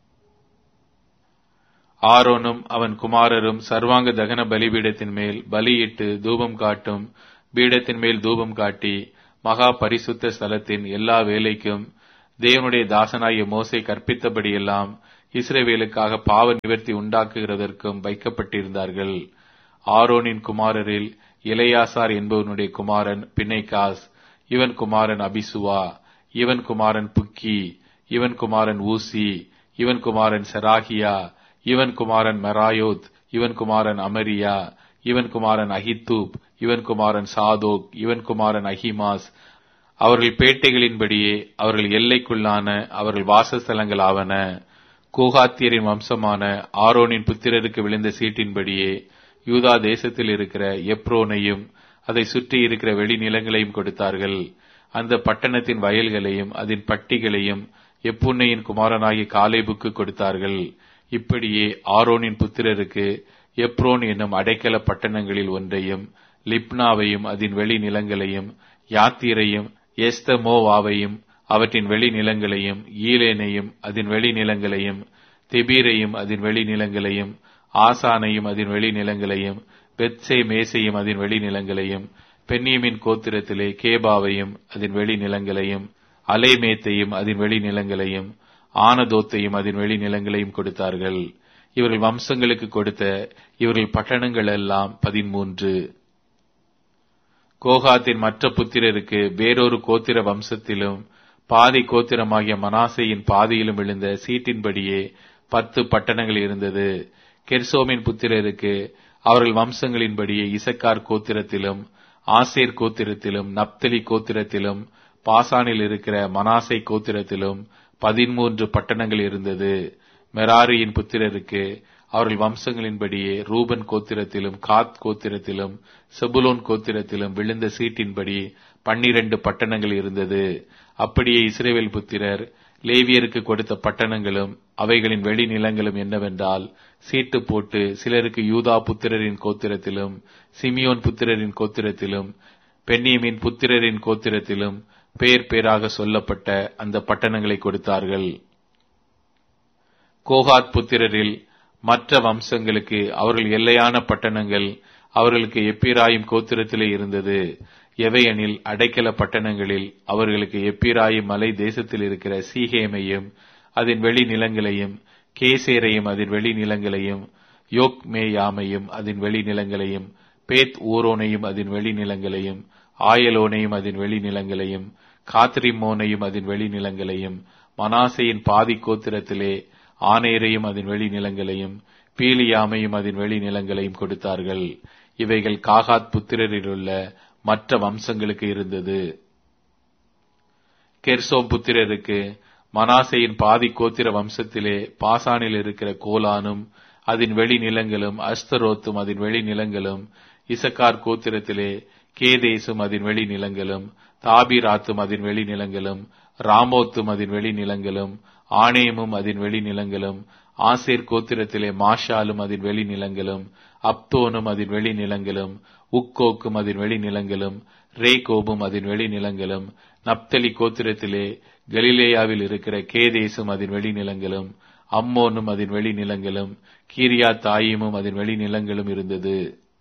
ஆரோனும் அவன் குமாரரும் சர்வாங்க தகன பலிபீடத்தின் மேல் பலியிட்டு தூபம் காட்டும் பீடத்தின் மேல் தூபம் காட்டி மகா பரிசுத்த ஸ்தலத்தின் எல்லா வேலைக்கும் தேவனுடைய தாசனாகிய மோசே கற்பித்தபடியெல்லாம் இஸ்ரேவேலுக்காக பாவ நிவர்த்தி உண்டாக்குகிறதற்கும் வைக்கப்பட்டிருந்தார்கள் ஆரோனின் குமாரரில் இளையாசார் என்பவனுடைய குமாரன் பிணைகாஸ் இவன் குமாரன் அபிசுவா இவன் குமாரன் புக்கி இவன் குமாரன் ஊசி இவன் குமாரன் செராகியா இவன் குமாரன் மெராயோத் இவன் குமாரன் அமரியா இவன் குமாரன் அஹித்தூப் இவன் குமாரன் சாதோக் இவன் குமாரன் அஹிமாஸ் அவர்கள் பேட்டைகளின்படியே அவர்கள் எல்லைக்குள்ளான அவர்கள் வாசஸ்தலங்கள் ஆவன கோகாத்தியரின் வம்சமான ஆரோனின் புத்திரருக்கு விழுந்த சீட்டின்படியே யூதா தேசத்தில் இருக்கிற எப்ரோனையும் அதை சுற்றி இருக்கிற வெளிநிலங்களையும் கொடுத்தார்கள் அந்த பட்டணத்தின் வயல்களையும் அதன் பட்டிகளையும் எப்புன்னையின் குமாரனாகிய காலேபுக்கு கொடுத்தார்கள் இப்படியே ஆரோனின் புத்திரருக்கு எப்ரோன் என்னும் அடைக்கல பட்டணங்களில் ஒன்றையும் லிப்னாவையும் அதன் வெளி நிலங்களையும் யாத்திரையும் எஸ்தமோவாவையும் அவற்றின் வெளி நிலங்களையும் ஈலேனையும் அதன் வெளி நிலங்களையும் திபீரையும் அதன் வெளி நிலங்களையும் ஆசானையும் அதன் வெளி நிலங்களையும் பெத்சே மேசையும் அதன் வெளி நிலங்களையும் பென்னியமின் கோத்திரத்திலே கேபாவையும் அதன் வெளி நிலங்களையும் அலைமேத்தையும் அதன் வெளி நிலங்களையும் ஆனதோத்தையும் அதன் வெளி நிலங்களையும் கொடுத்தார்கள் இவர்கள் வம்சங்களுக்கு கொடுத்த இவர்கள் பட்டணங்கள் எல்லாம் பதிமூன்று கோகாத்தின் மற்ற புத்திரருக்கு வேறொரு கோத்திர வம்சத்திலும் பாதி கோத்திரமாகிய மனாசையின் பாதியிலும் விழுந்த சீட்டின்படியே பத்து பட்டணங்கள் இருந்தது கெர்சோமின் புத்திரருக்கு அவர்கள் வம்சங்களின்படியே இசக்கார் கோத்திரத்திலும் ஆசேர் கோத்திரத்திலும் நப்தலி கோத்திரத்திலும் பாசானில் இருக்கிற மனாசை கோத்திரத்திலும் பதிமூன்று பட்டணங்கள் இருந்தது மெராரியின் புத்திரருக்கு அவர்கள் வம்சங்களின்படியே ரூபன் கோத்திரத்திலும் காத் கோத்திரத்திலும் செபுலோன் கோத்திரத்திலும் விழுந்த சீட்டின்படி பன்னிரண்டு பட்டணங்கள் இருந்தது அப்படியே இஸ்ரேவேல் புத்திரர் லேவியருக்கு கொடுத்த பட்டணங்களும் அவைகளின் வெளி நிலங்களும் என்னவென்றால் சீட்டு போட்டு சிலருக்கு யூதா புத்திரரின் கோத்திரத்திலும் சிமியோன் புத்திரரின் கோத்திரத்திலும் பென்னியமின் புத்திரரின் கோத்திரத்திலும் பேர் பேராக சொல்லப்பட்ட அந்த பட்டணங்களை கொடுத்தார்கள் கோகாத் புத்திரரில் மற்ற வம்சங்களுக்கு அவர்கள் எல்லையான பட்டணங்கள் அவர்களுக்கு எப்பிராயும் கோத்திரத்திலே இருந்தது எவையெனில் அடைக்கல பட்டணங்களில் அவர்களுக்கு எப்பிராயும் மலை தேசத்தில் இருக்கிற சீகேமையும் அதன் வெளி நிலங்களையும் கேசேரையும் அதன் வெளி நிலங்களையும் யோக்மேயாமையும் அதன் வெளி நிலங்களையும் பேத் ஊரோனையும் அதன் வெளி நிலங்களையும் ஆயலோனையும் அதன் வெளி நிலங்களையும் காத்ரிமோனையும் அதன் வெளி நிலங்களையும் மனாசையின் பாதி கோத்திரத்திலே ஆனேரையும் அதன் வெளி நிலங்களையும் பீலியாமையும் அதன் வெளி நிலங்களையும் கொடுத்தார்கள் இவைகள் காகாத் புத்திரரிலுள்ள மற்ற வம்சங்களுக்கு இருந்தது கெர்சோம் புத்திரருக்கு மனாசையின் பாதி கோத்திர வம்சத்திலே பாசானில் இருக்கிற கோலானும் அதன் வெளி நிலங்களும் அஸ்தரோத்தும் அதன் வெளி நிலங்களும் இசக்கார் கோத்திரத்திலே கேதேசும் அதன் வெளி நிலங்களும் தாபிராத்தும் அதன் வெளி நிலங்களும் ராமோத்தும் அதன் வெளி நிலங்களும் ஆணேமும் அதன் வெளி நிலங்களும் ஆசேர் கோத்திரத்திலே மாஷாலும் அதன் வெளி நிலங்களும் அப்தோனும் அதன் வெளி நிலங்களும் உக்கோக்கும் அதன் வெளி நிலங்களும் ரேகோபும் அதன் வெளி நிலங்களும் நப்தலி கோத்திரத்திலே கலிலேயாவில் இருக்கிற கேதேசும் அதன் வெளி நிலங்களும் அம்மோனும் அதன் வெளி நிலங்களும் கீரியா தாயிமும் அதன் வெளி நிலங்களும் இருந்தது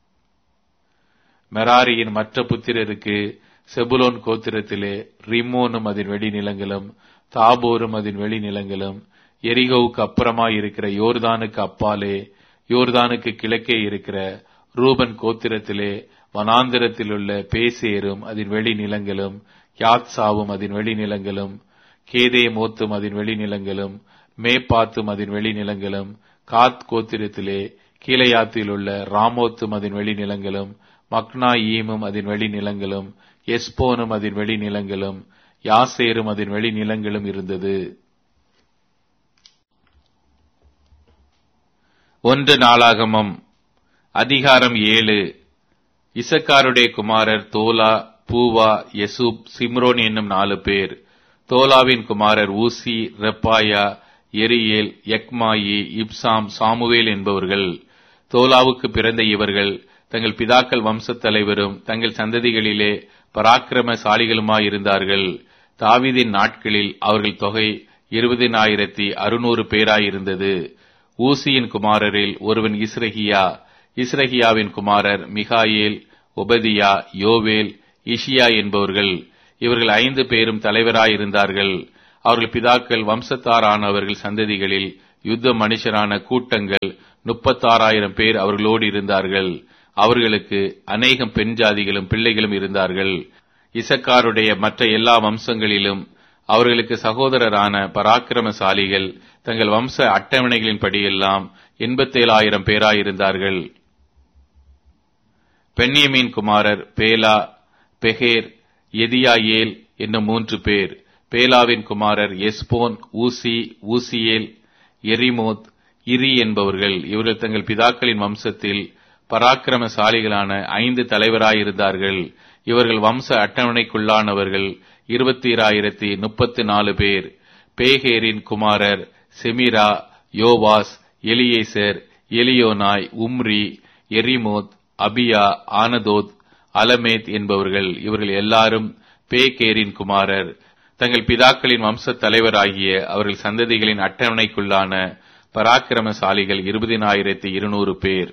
மெராரியின் மற்ற புத்திரருக்கு செபுலோன் கோத்திரத்திலே ரிம்மோனும் அதன் வெளி நிலங்களும் தாபோரும் அதன் வெளி நிலங்களும் எரிகோவுக்கு அப்புறமாய் இருக்கிற யோர்தானுக்கு அப்பாலே யோர்தானுக்கு கிழக்கே இருக்கிற ரூபன் கோத்திரத்திலே வனாந்திரத்திலுள்ள பேசேரும் அதன் வெளி நிலங்களும் யாத்சாவும் அதன் வெளி நிலங்களும் கேதே மோத்தும் அதன் வெளி நிலங்களும் மேப்பாத்தும் அதன் வெளி நிலங்களும் காத் கோத்திரத்திலே கீழையாத்தில் உள்ள ராமோத்தும் அதன் வெளி நிலங்களும் மக்னா ஈமும் அதன் வெளி நிலங்களும் எஸ்போனும் அதன் வெளி நிலங்களும் யாசேரும் அதன் வெளி நிலங்களும் இருந்தது ஒன்று நாளாகமம் அதிகாரம் ஏழு இசக்காருடைய குமாரர் தோலா பூவா யசூப் சிம்ரோன் என்னும் நாலு பேர் தோலாவின் குமாரர் ஊசி ரெப்பாயா எரியேல் யக்மாயி இப்சாம் சாமுவேல் என்பவர்கள் தோலாவுக்கு பிறந்த இவர்கள் தங்கள் பிதாக்கள் வம்சத் தலைவரும் தங்கள் சந்ததிகளிலே பராக்கிரமசாலிகளுமாயிருந்தார்கள் தாவீதின் நாட்களில் அவர்கள் தொகை இருபதினாயிரத்தி அறுநூறு பேராயிருந்தது ஊசியின் குமாரரில் ஒருவன் இஸ்ரகியா இஸ்ரகியாவின் குமாரர் மிகாயேல் ஒபதியா யோவேல் இஷியா என்பவர்கள் இவர்கள் ஐந்து பேரும் தலைவராயிருந்தார்கள் அவர்கள் பிதாக்கள் வம்சத்தாரானவர்கள் சந்ததிகளில் யுத்த மனுஷரான கூட்டங்கள் முப்பத்தாறாயிரம் பேர் அவர்களோடு இருந்தார்கள் அவர்களுக்கு அநேகம் பெண் ஜாதிகளும் பிள்ளைகளும் இருந்தார்கள் இசக்காருடைய மற்ற எல்லா வம்சங்களிலும் அவர்களுக்கு சகோதரரான பராக்கிரமசாலிகள் தங்கள் வம்ச அட்டவணைகளின் படியெல்லாம் எண்பத்தேழாயிரம் பேராயிருந்தார்கள் பென்னியமீன் குமாரர் பேலா பெஹேர் எதியாயேல் என்னும் மூன்று பேர் பேலாவின் குமாரர் எஸ்போன் ஊசி ஊசியேல் எரிமோத் இரி என்பவர்கள் இவர்கள் தங்கள் பிதாக்களின் வம்சத்தில் பராக்கிரமசாலிகளான ஐந்து தலைவராயிருந்தார்கள் இவர்கள் வம்ச அட்டவணைக்குள்ளானவர்கள் இருபத்தி ஆயிரத்தி முப்பத்தி நாலு பேர் பேகேரின் குமாரர் செமிரா யோவாஸ் எலியேசர் எலியோனாய் உம்ரி எரிமோத் அபியா ஆனதோத் அலமேத் என்பவர்கள் இவர்கள் எல்லாரும் பேகேரின் குமாரர் தங்கள் பிதாக்களின் வம்ச தலைவராகிய அவர்கள் சந்ததிகளின் அட்டவணைக்குள்ளான பராக்கிரமசாலிகள் இருபதினாயிரத்தி இருநூறு பேர்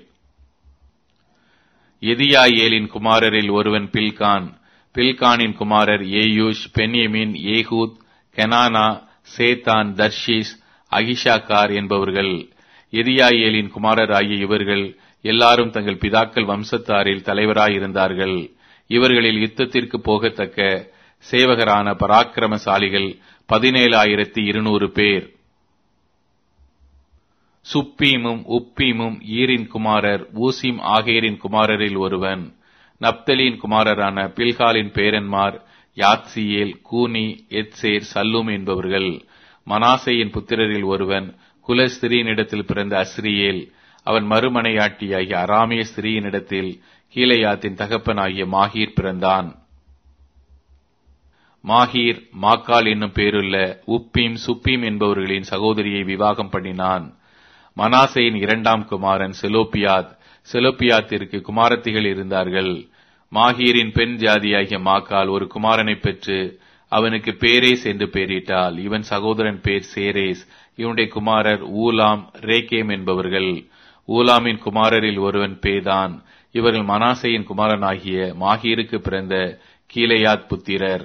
எதியாயேலின் குமாரரில் ஒருவன் பில்கான் பில்கானின் குமாரர் ஏயூஷ் பென்யமின் ஏகூத் கெனானா சேத்தான் தர்ஷீஸ் அகிஷாக்கார் என்பவர்கள் எதியாயேலின் குமாரராகிய இவர்கள் எல்லாரும் தங்கள் பிதாக்கள் வம்சத்தாரில் தலைவராயிருந்தார்கள் இவர்களில் யுத்தத்திற்கு போகத்தக்க சேவகரான பராக்கிரமசாலிகள் பதினேழாயிரத்தி இருநூறு பேர் சுப்பீமும் உப்பீமும் ஈரின் குமாரர் ஊசிம் ஆகேரின் குமாரரில் ஒருவன் நப்தலின் குமாரரான பில்காலின் பேரன்மார் யாத்சியேல் கூனி எத்சேர் சல்லும் என்பவர்கள் மனாசையின் புத்திரரில் ஒருவன் குல ஸ்திரீனிடத்தில் பிறந்த அஸ்ரியேல் அவன் மறுமனையாட்டியாகிய அராமிய ஸ்திரீயினிடத்தில் கீழையாத்தின் தகப்பனாகிய மாகீர் பிறந்தான் மாகீர் மாக்கால் என்னும் பேருள்ள உப்பீம் சுப்பீம் என்பவர்களின் சகோதரியை விவாகம் பண்ணினான் மனாசையின் இரண்டாம் குமாரன் செலோப்பியாத் செலோப்பியாத்திற்கு குமாரத்திகள் இருந்தார்கள் மாகீரின் பெண் ஜாதியாகிய மாக்கால் ஒரு குமாரனை பெற்று அவனுக்கு பேரேஸ் என்று பெயரிட்டால் இவன் சகோதரன் பேர் சேரேஸ் இவனுடைய குமாரர் ஊலாம் ரேகேம் என்பவர்கள் ஊலாமின் குமாரரில் ஒருவன் பேதான் இவர்கள் மனாசையின் குமாரனாகிய மாகீருக்கு பிறந்த கீழையாத் புத்திரர்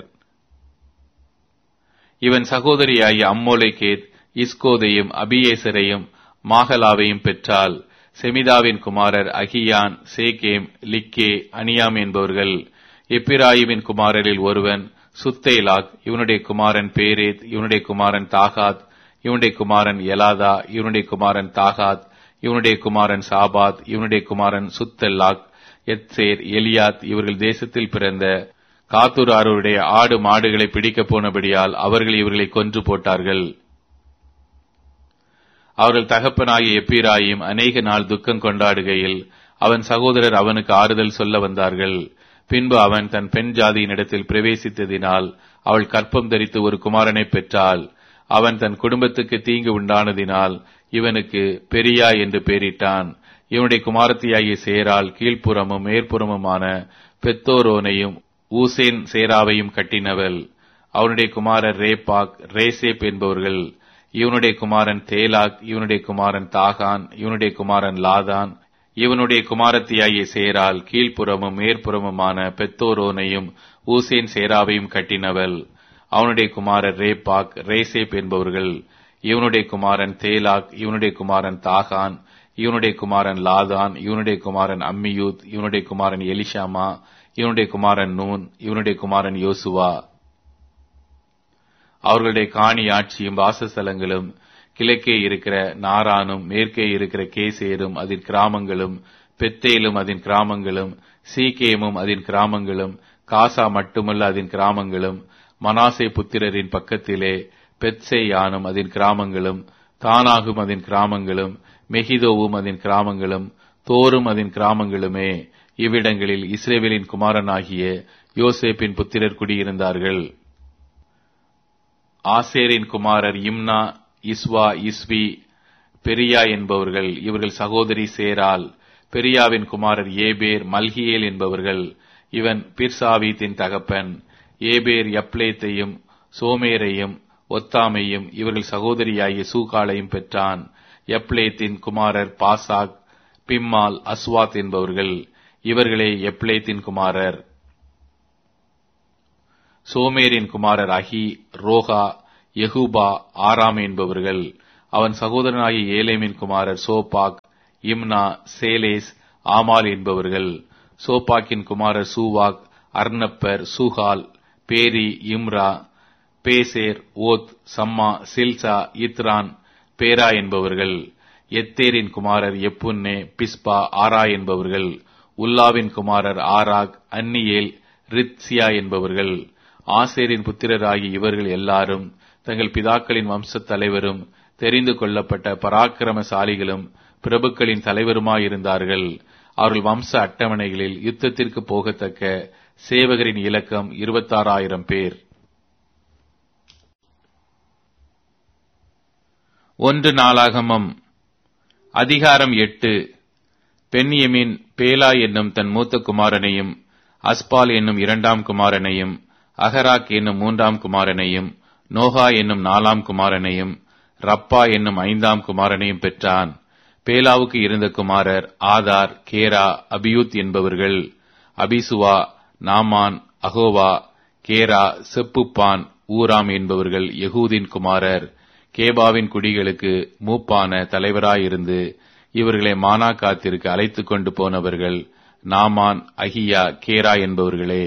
இவன் சகோதரியாகிய அம்மோலைகேத் இஸ்கோதையும் அபியேசரையும் மாகலாவையும் பெற்றால் செமிதாவின் குமாரர் அகியான் சேகேம் லிக்கே அனியாம் என்பவர்கள் எப்பிராயிமின் குமாரரில் ஒருவன் சுத்தேலாக் இவனுடைய குமாரன் பேரேத் இவனுடைய குமாரன் தாகாத் இவனுடைய குமாரன் எலாதா இவனுடைய குமாரன் தாகாத் இவனுடைய குமாரன் சாபாத் இவனுடைய குமாரன் சுத்தெல்லாக் எத்சேர் எலியாத் இவர்கள் தேசத்தில் பிறந்த காத்தூராருடைய ஆடு மாடுகளை பிடிக்கப் போனபடியால் அவர்கள் இவர்களை கொன்று போட்டார்கள் அவர்கள் தகப்பனாகிய எப்பிராயும் அநேக நாள் துக்கம் கொண்டாடுகையில் அவன் சகோதரர் அவனுக்கு ஆறுதல் சொல்ல வந்தார்கள் பின்பு அவன் தன் பெண் ஜாதியினிடத்தில் பிரவேசித்ததினால் அவள் கற்பம் தரித்து ஒரு குமாரனை பெற்றாள் அவன் தன் குடும்பத்துக்கு தீங்கு உண்டானதினால் இவனுக்கு பெரியா என்று பெயரிட்டான் இவனுடைய குமாரத்தியாகிய சேரால் கீழ்ப்புறமும் மேற்புறமுமான பெத்தோரோனையும் ஊசேன் சேராவையும் கட்டினவள் அவனுடைய குமாரர் ரேபாக் ரேசேப் என்பவர்கள் இவனுடைய குமாரன் தேலாக் இவனுடைய குமாரன் தாகான் இவனுடைய குமாரன் லாதான் இவனுடைய குமாரத்தியாகிய சேரால் கீழ்ப்புறமும் மேற்புறமுமான பெத்தோரோனையும் ஊசேன் சேராவையும் கட்டினவள் அவனுடைய குமாரர் ரேபாக் ரேசேப் என்பவர்கள் இவனுடைய குமாரன் தேலாக் இவனுடைய குமாரன் தாகான் இவனுடைய குமாரன் லாதான் இவனுடைய குமாரன் அம்மியூத் இவனுடைய குமாரன் எலிஷாமா இவனுடைய குமாரன் நூன் இவனுடைய குமாரன் யோசுவா அவர்களுடைய காணி ஆட்சியும் வாசஸ்தலங்களும் கிழக்கே இருக்கிற நாரானும் மேற்கே இருக்கிற கேசேரும் அதன் கிராமங்களும் பெத்தேலும் அதன் கிராமங்களும் சீகேமும் அதன் கிராமங்களும் காசா மட்டுமல்ல அதன் கிராமங்களும் மனாசே புத்திரரின் பக்கத்திலே பெத்சேயானும் அதன் கிராமங்களும் தானாகும் அதன் கிராமங்களும் மெகிதோவும் அதன் கிராமங்களும் தோரும் அதன் கிராமங்களுமே இவ்விடங்களில் இஸ்ரேவேலின் குமாரனாகிய யோசேப்பின் புத்திரர் குடியிருந்தார்கள் ஆசேரின் குமாரர் இம்னா இஸ்வா இஸ்வி பெரியா என்பவர்கள் இவர்கள் சகோதரி சேரால் பெரியாவின் குமாரர் ஏபேர் மல்கியேல் என்பவர்கள் இவன் பிர்சாவீத்தின் தகப்பன் ஏபேர் யப்லேத்தையும் சோமேரையும் ஒத்தாமையும் இவர்கள் சகோதரியாகிய சூகாலையும் பெற்றான் எப்லேத்தின் குமாரர் பாசாக் பிம்மால் அஸ்வாத் என்பவர்கள் இவர்களே எப்லேத்தின் குமாரர் சோமேரின் குமாரர் அஹி ரோகா யெகூபா ஆராம் என்பவர்கள் அவன் சகோதரனாகிய ஏலேமின் குமாரர் சோபாக் இம்னா சேலேஸ் ஆமால் என்பவர்கள் சோபாக்கின் குமாரர் சூவாக் அர்னப்பர் சூஹால் பேரி இம்ரா பேசேர் ஓத் சம்மா சில்சா இத்ரான் பேரா என்பவர்கள் எத்தேரின் குமாரர் எப்புன்னே பிஸ்பா ஆரா என்பவர்கள் உல்லாவின் குமாரர் ஆராக் அன்னியேல் ரித்சியா என்பவர்கள் ஆசேரின் புத்திரராகிய இவர்கள் எல்லாரும் தங்கள் பிதாக்களின் வம்சத் தலைவரும் தெரிந்து கொள்ளப்பட்ட பராக்கிரமசாலிகளும் பிரபுக்களின் தலைவருமாயிருந்தார்கள் அவர்கள் வம்ச அட்டவணைகளில் யுத்தத்திற்கு போகத்தக்க சேவகரின் இலக்கம் இருபத்தாறாயிரம் பேர் ஒன்று நாளாகமம் அதிகாரம் எட்டு பெண்யமின் பேலா என்னும் தன் மூத்த குமாரனையும் அஸ்பால் என்னும் இரண்டாம் குமாரனையும் அகராக் என்னும் மூன்றாம் குமாரனையும் நோகா என்னும் நாலாம் குமாரனையும் ரப்பா என்னும் ஐந்தாம் குமாரனையும் பெற்றான் பேலாவுக்கு இருந்த குமாரர் ஆதார் கேரா அபியூத் என்பவர்கள் அபிசுவா நாமான் அகோவா கேரா செப்புப்பான் ஊராம் என்பவர்கள் யகூதின் குமாரர் கேபாவின் குடிகளுக்கு மூப்பான தலைவராயிருந்து இவர்களை மானாக்காத்திற்கு அழைத்துக் கொண்டு போனவர்கள் நாமான் அகியா கேரா என்பவர்களே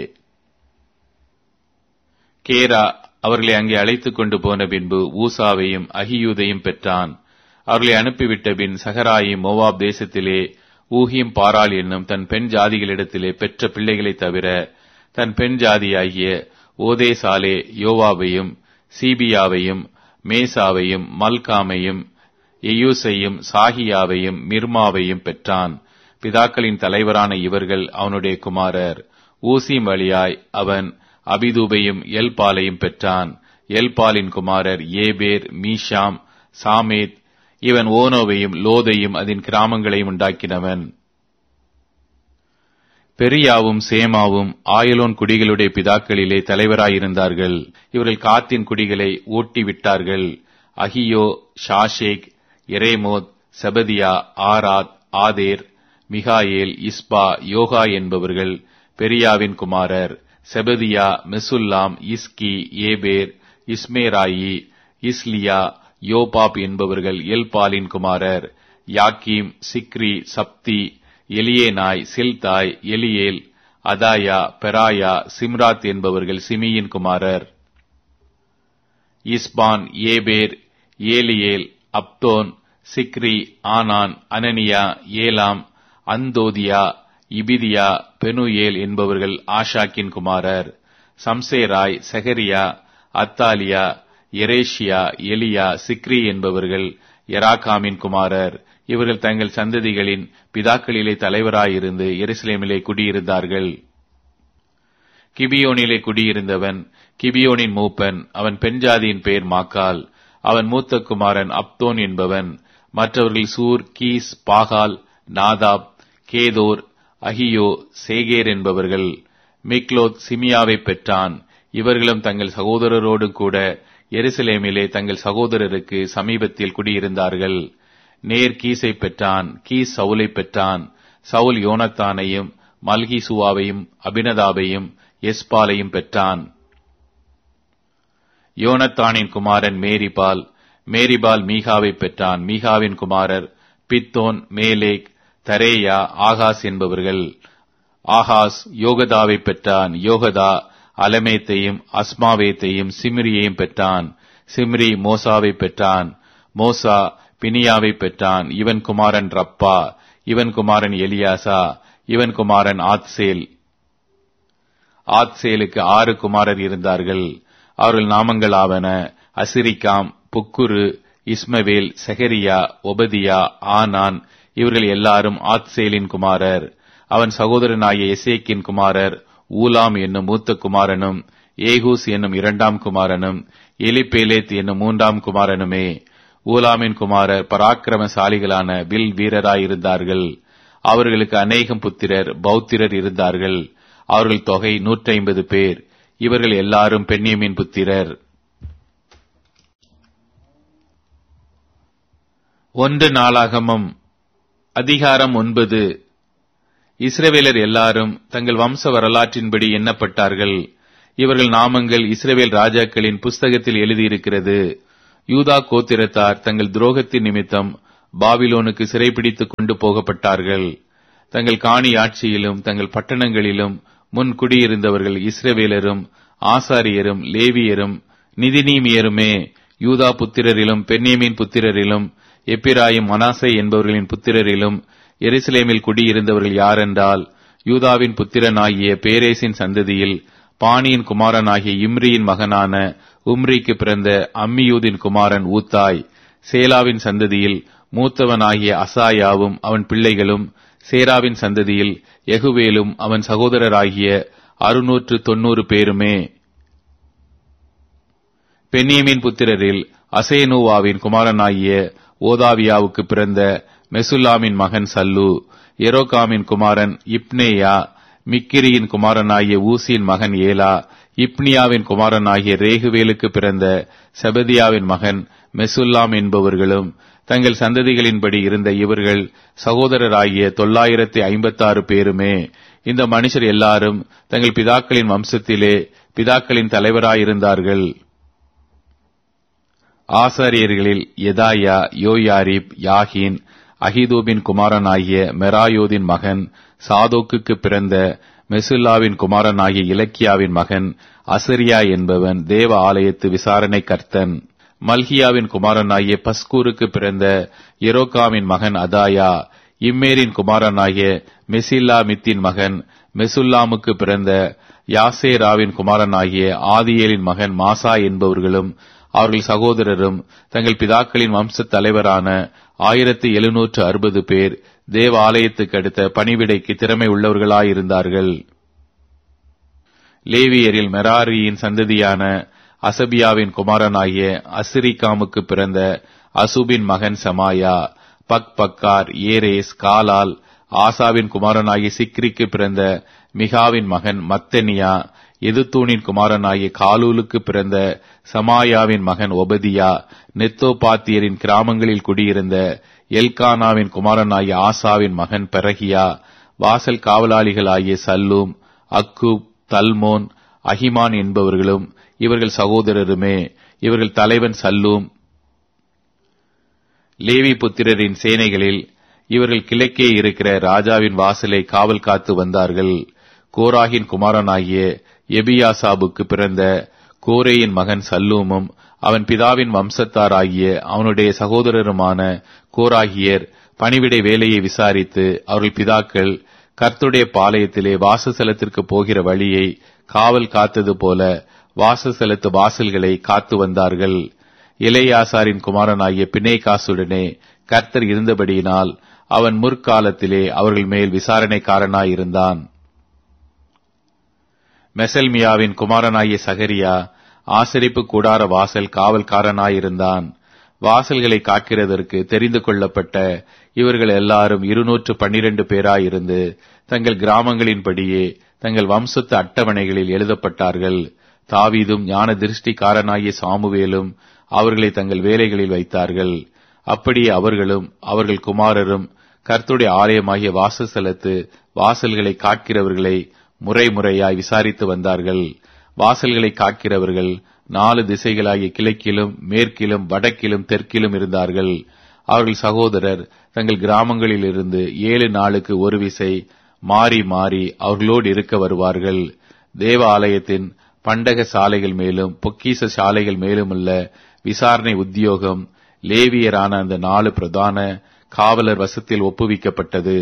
கேரா அவர்களை அங்கே அழைத்துக் கொண்டு போன பின்பு ஊசாவையும் அகியூதையும் பெற்றான் அவர்களை அனுப்பிவிட்ட பின் சகராயும் மோவாப் தேசத்திலே ஊகியும் பாராள் என்னும் தன் பெண் ஜாதிகளிடத்திலே பெற்ற பிள்ளைகளைத் தவிர தன் பெண் ஜாதியாகிய ஓதேசாலே யோவாவையும் சீபியாவையும் மேசாவையும் மல்காமையும் எயூசையும் சாகியாவையும் மிர்மாவையும் பெற்றான் பிதாக்களின் தலைவரான இவர்கள் அவனுடைய குமாரர் ஊசிம் வழியாய் அவன் அபிதூபையும் எல்பாலையும் பெற்றான் எல்பாலின் குமாரர் ஏபேர் மீஷாம் சாமேத் இவன் ஓனோவையும் லோதையும் அதன் கிராமங்களையும் உண்டாக்கினவன் பெரியாவும் சேமாவும் ஆயலோன் குடிகளுடைய பிதாக்களிலே தலைவராயிருந்தார்கள் இவர்கள் காத்தின் குடிகளை ஓட்டி விட்டார்கள் அகியோ ஷாஷேக் எரேமோத் செபதியா ஆராத் ஆதேர் மிகாயேல் இஸ்பா யோகா என்பவர்கள் பெரியாவின் குமாரர் செபதியா மெசுல்லாம் இஸ்கி ஏபேர் இஸ்மேராயி இஸ்லியா யோபாப் என்பவர்கள் எல்பாலின் குமாரர் யாக்கீம் சிக்ரி சப்தி எலியேனாய் சில்தாய் எலியேல் அதாயா பெராயா சிம்ராத் என்பவர்கள் சிமியின் குமாரர் இஸ்பான் ஏபேர் ஏலியேல் அப்தோன் சிக்ரி ஆனான் அனனியா ஏலாம் அந்தோதியா இபிதியா பெனுயேல் என்பவர்கள் ஆஷாக்கின் குமாரர் சம்சேராய் செகரியா அத்தாலியா எரேஷியா எலியா சிக்ரி என்பவர்கள் எராகாமின் குமாரர் இவர்கள் தங்கள் சந்ததிகளின் பிதாக்களிலே தலைவராயிருந்து எருசலேமிலே குடியிருந்தார்கள் கிபியோனிலே குடியிருந்தவன் கிபியோனின் மூப்பன் அவன் பெண்ஜாதியின் பெயர் மாக்கால் அவன் மூத்த குமாரன் அப்தோன் என்பவன் மற்றவர்கள் சூர் கீஸ் பாகால் நாதாப் கேதோர் அகியோ சேகேர் என்பவர்கள் மிக்லோத் சிமியாவை பெற்றான் இவர்களும் தங்கள் சகோதரரோடு கூட எருசலேமிலே தங்கள் சகோதரருக்கு சமீபத்தில் குடியிருந்தார்கள் நேர் கீசை பெற்றான் கீஸ் சவுலை பெற்றான் சவுல் யோனத்தானையும் மல்கிசுவாவையும் அபினதாவையும் எஸ்பாலையும் பெற்றான் யோனத்தானின் குமாரன் மேரிபால் மேரிபால் மீகாவை பெற்றான் மீகாவின் குமாரர் பித்தோன் மேலேக் தரேயா ஆகாஸ் என்பவர்கள் ஆகாஸ் யோகதாவை பெற்றான் யோகதா அலமேத்தையும் அஸ்மாவேத்தையும் சிம்ரியையும் பெற்றான் சிம்ரி மோசாவை பெற்றான் மோசா பினியாவை பெற்றான் இவன் குமாரன் ரப்பா இவன் குமாரன் எலியாசா இவன் குமாரன் ஆத்சேல் ஆத்சேலுக்கு ஆறு குமாரர் இருந்தார்கள் அவர்கள் நாமங்கள் ஆவன அசிரிகாம் புக்குரு இஸ்மவேல் செஹரியா ஒபதியா ஆனான் இவர்கள் எல்லாரும் ஆத்சேலின் குமாரர் அவன் சகோதரனாகிய எசேக்கின் குமாரர் ஊலாம் என்னும் மூத்த குமாரனும் ஏகூஸ் என்னும் இரண்டாம் குமாரனும் எலிபேலேத் என்னும் மூன்றாம் குமாரனுமே ஊலாமின் குமாரர் பராக்கிரமசாலிகளான வில் வீரராயிருந்தார்கள் அவர்களுக்கு அநேகம் புத்திரர் பௌத்திரர் இருந்தார்கள் அவர்கள் தொகை நூற்றி ஐம்பது பேர் இவர்கள் எல்லாரும் பெண்ணியமின் புத்திரர் ஒன்று நாளாகமம் அதிகாரம் ஒன்பது இஸ்ரவேலர் எல்லாரும் தங்கள் வம்ச வரலாற்றின்படி எண்ணப்பட்டார்கள் இவர்கள் நாமங்கள் இஸ்ரவேல் ராஜாக்களின் புஸ்தகத்தில் எழுதியிருக்கிறது யூதா கோத்திரத்தார் தங்கள் துரோகத்தின் நிமித்தம் பாபிலோனுக்கு சிறைபிடித்துக் கொண்டு போகப்பட்டார்கள் தங்கள் காணி ஆட்சியிலும் தங்கள் பட்டணங்களிலும் முன் குடியிருந்தவர்கள் இஸ்ரவேலரும் ஆசாரியரும் லேவியரும் நிதிநீமியருமே யூதா புத்திரரிலும் பென்னியமின் புத்திரரிலும் எப்பிராயும் மனாசை என்பவர்களின் புத்திரரிலும் எருசலேமில் குடியிருந்தவர்கள் யாரென்றால் யூதாவின் புத்திரனாகிய பேரேசின் சந்ததியில் பாணியின் குமாரனாகிய இம்ரியின் மகனான உம்ரிக்கு பிறந்த அம்மியூதின் குமாரன் ஊத்தாய் சேலாவின் சந்ததியில் மூத்தவனாகிய அசாயாவும் அவன் பிள்ளைகளும் சேராவின் சந்ததியில் எகுவேலும் அவன் சகோதரராகிய அறுநூற்று தொன்னூறு பேருமே பென்னியமின் புத்திரரில் அசேனூவாவின் குமாரனாகிய ஓதாவியாவுக்கு பிறந்த மெசுல்லாமின் மகன் சல்லு எரோகாமின் குமாரன் இப்னேயா மிக்கிரியின் குமாரனாகிய ஊசியின் மகன் ஏலா இப்னியாவின் குமாரனாகிய ரேகுவேலுக்கு பிறந்த செபதியாவின் மகன் மெசுல்லாம் என்பவர்களும் தங்கள் சந்ததிகளின்படி இருந்த இவர்கள் சகோதரராகிய தொள்ளாயிரத்தி ஐம்பத்தாறு பேருமே இந்த மனுஷர் எல்லாரும் தங்கள் பிதாக்களின் வம்சத்திலே பிதாக்களின் தலைவராயிருந்தார்கள் ஆசாரியர்களில் எதாயா யோயாரிப் யாகின் அகிதூபின் குமாரனாகிய மெராயோதின் மகன் சாதோக்குக்கு பிறந்த மெசுல்லாவின் குமாரனாகிய இலக்கியாவின் மகன் அசரியா என்பவன் தேவ ஆலயத்து விசாரணை கர்த்தன் மல்கியாவின் குமாரனாகிய பஸ்கூருக்கு பிறந்த எரோகாமின் மகன் அதாயா இம்மேரின் குமாரனாகிய மெசில்லா மித்தின் மகன் மெசுல்லாமுக்கு பிறந்த யாசேராவின் குமாரனாகிய ஆதியேலின் மகன் மாசா என்பவர்களும் அவர்கள் சகோதரரும் தங்கள் பிதாக்களின் வம்ச தலைவரான ஆயிரத்தி எழுநூற்று அறுபது பேர் தேவ ஆலயத்துக்கு அடுத்த பணிவிடைக்கு திறமை உள்ளவர்களாயிருந்தார்கள் லேவியரில் மெராரியின் சந்ததியான அசபியாவின் குமாரனாகிய அசிரிகாமுக்கு பிறந்த அசுபின் மகன் சமாயா பக் பக்கார் ஏரேஸ் காலால் ஆசாவின் குமாரனாகிய சிக்ரிக்கு பிறந்த மிகாவின் மகன் மத்தனியா எதுத்தூனின் குமாரனாகிய காலூலுக்கு பிறந்த சமாயாவின் மகன் ஒபதியா நெத்தோபாத்தியரின் கிராமங்களில் குடியிருந்த எல்கானாவின் குமாரனாகிய ஆசாவின் மகன் பெரகியா வாசல் காவலாளிகளாகிய சல்லூம் அக்கூப் தல்மோன் அஹிமான் என்பவர்களும் இவர்கள் சகோதரருமே இவர்கள் தலைவன் சல்லூம் லேவி புத்திரரின் சேனைகளில் இவர்கள் கிழக்கே இருக்கிற ராஜாவின் வாசலை காவல் காத்து வந்தார்கள் கோராகின் குமாரனாகிய எபியாசாபுக்கு பிறந்த கோரேயின் மகன் சல்லூமும் அவன் பிதாவின் வம்சத்தாராகிய அவனுடைய சகோதரருமான கோராகியர் பணிவிடை வேலையை விசாரித்து அவர்கள் பிதாக்கள் கர்த்துடைய பாளையத்திலே வாசஸ்தலத்திற்கு போகிற வழியை காவல் காத்தது போல வாசஸ்தலத்து வாசல்களை காத்து வந்தார்கள் இளையாசாரின் குமாரனாகிய பிணைகாசுடனே கர்த்தர் இருந்தபடியினால் அவன் முற்காலத்திலே அவர்கள் மேல் விசாரணைக்காரனாயிருந்தான் மெசல்மியாவின் குமாரனாகிய சகரியா ஆசரிப்பு கூடார வாசல் காவல்காரனாயிருந்தான் வாசல்களை காக்கிறதற்கு தெரிந்து கொள்ளப்பட்ட இவர்கள் எல்லாரும் இருநூற்று பன்னிரண்டு பேராயிருந்து தங்கள் கிராமங்களின்படியே தங்கள் வம்சத்து அட்டவணைகளில் எழுதப்பட்டார்கள் தாவீதும் ஞான திருஷ்டிக்காரனாகிய சாமுவேலும் அவர்களை தங்கள் வேலைகளில் வைத்தார்கள் அப்படியே அவர்களும் அவர்கள் குமாரரும் கர்த்துடைய ஆலயமாகிய வாசஸ்தலத்து வாசல்களை காக்கிறவர்களை முறை முறையாய் விசாரித்து வந்தார்கள் வாசல்களை காக்கிறவர்கள் நாலு திசைகளாகிய கிழக்கிலும் மேற்கிலும் வடக்கிலும் தெற்கிலும் இருந்தார்கள் அவர்கள் சகோதரர் தங்கள் கிராமங்களில் இருந்து ஏழு நாளுக்கு ஒரு விசை மாறி மாறி அவர்களோடு இருக்க வருவார்கள் தேவ ஆலயத்தின் பண்டக சாலைகள் மேலும் பொக்கீச சாலைகள் மேலுமுள்ள விசாரணை உத்தியோகம் லேவியரான அந்த நாலு பிரதான காவலர் வசத்தில் ஒப்புவிக்கப்பட்டது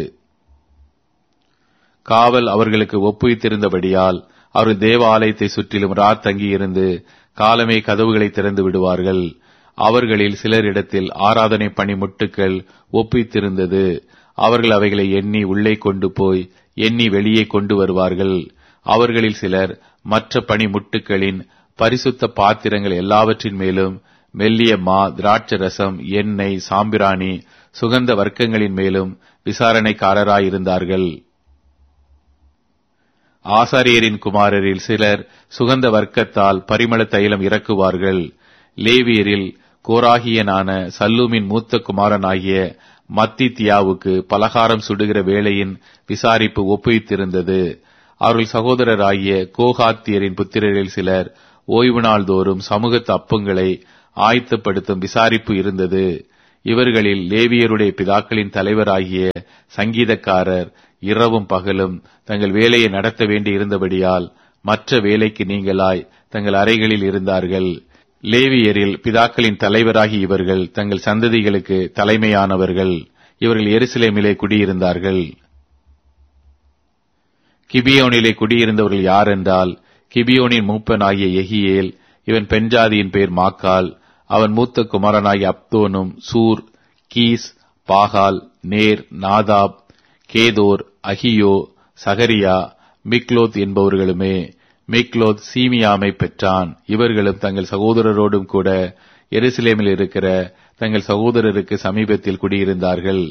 காவல் அவர்களுக்கு ஒப்புவித்திருந்தபடியால் அவர்கள் தேவ ஆலயத்தை சுற்றிலும் ராத் தங்கியிருந்து காலமே கதவுகளை திறந்து விடுவார்கள் அவர்களில் சிலரிடத்தில் ஆராதனை பணி முட்டுக்கள் ஒப்பித்திருந்தது அவர்கள் அவைகளை எண்ணி உள்ளே கொண்டு போய் எண்ணி வெளியே கொண்டு வருவார்கள் அவர்களில் சிலர் மற்ற பணி முட்டுக்களின் பரிசுத்த பாத்திரங்கள் எல்லாவற்றின் மேலும் மெல்லிய மா திராட்சரசம் எண்ணெய் சாம்பிராணி சுகந்த வர்க்கங்களின் மேலும் விசாரணைக்காரராயிருந்தார்கள் ஆசாரியரின் குமாரரில் சிலர் சுகந்த வர்க்கத்தால் பரிமள தைலம் இறக்குவார்கள் லேவியரில் கோராகியனான சல்லூமின் மூத்த குமாரனாகிய மத்தித்தியாவுக்கு பலகாரம் சுடுகிற வேளையின் விசாரிப்பு ஒப்புவித்திருந்தது அவர்கள் சகோதரராகிய கோகாத்தியரின் புத்திரரில் சிலர் ஓய்வு நாள் தோறும் சமூகத்து அப்பங்களை ஆயத்தப்படுத்தும் விசாரிப்பு இருந்தது இவர்களில் லேவியருடைய பிதாக்களின் தலைவராகிய சங்கீதக்காரர் இரவும் பகலும் தங்கள் வேலையை நடத்த வேண்டி இருந்தபடியால் மற்ற வேலைக்கு நீங்களாய் தங்கள் அறைகளில் இருந்தார்கள் லேவியரில் பிதாக்களின் தலைவராகி இவர்கள் தங்கள் சந்ததிகளுக்கு தலைமையானவர்கள் இவர்கள் எருசலேமிலே குடியிருந்தார்கள் கிபியோனிலே குடியிருந்தவர்கள் யார் என்றால் கிபியோனின் மூப்பனாகிய எகியேல் இவன் பெண்ஜாதியின் பேர் மாக்கால் அவன் மூத்த குமாரனாகிய அப்தோனும் சூர் Kish Baal Ner Nadab Gedor Ahio Zechariah Mikloth என்பவர்களுமே மிக்லோத் சீமியாமை பெற்றான் இவர்களும் தங்கள் சகோதரரோடும் கூட எருசலேமில் இருக்கிற தங்கள் சகோதரருக்கு சமீபத்தில் குடியிருந்தார்கள்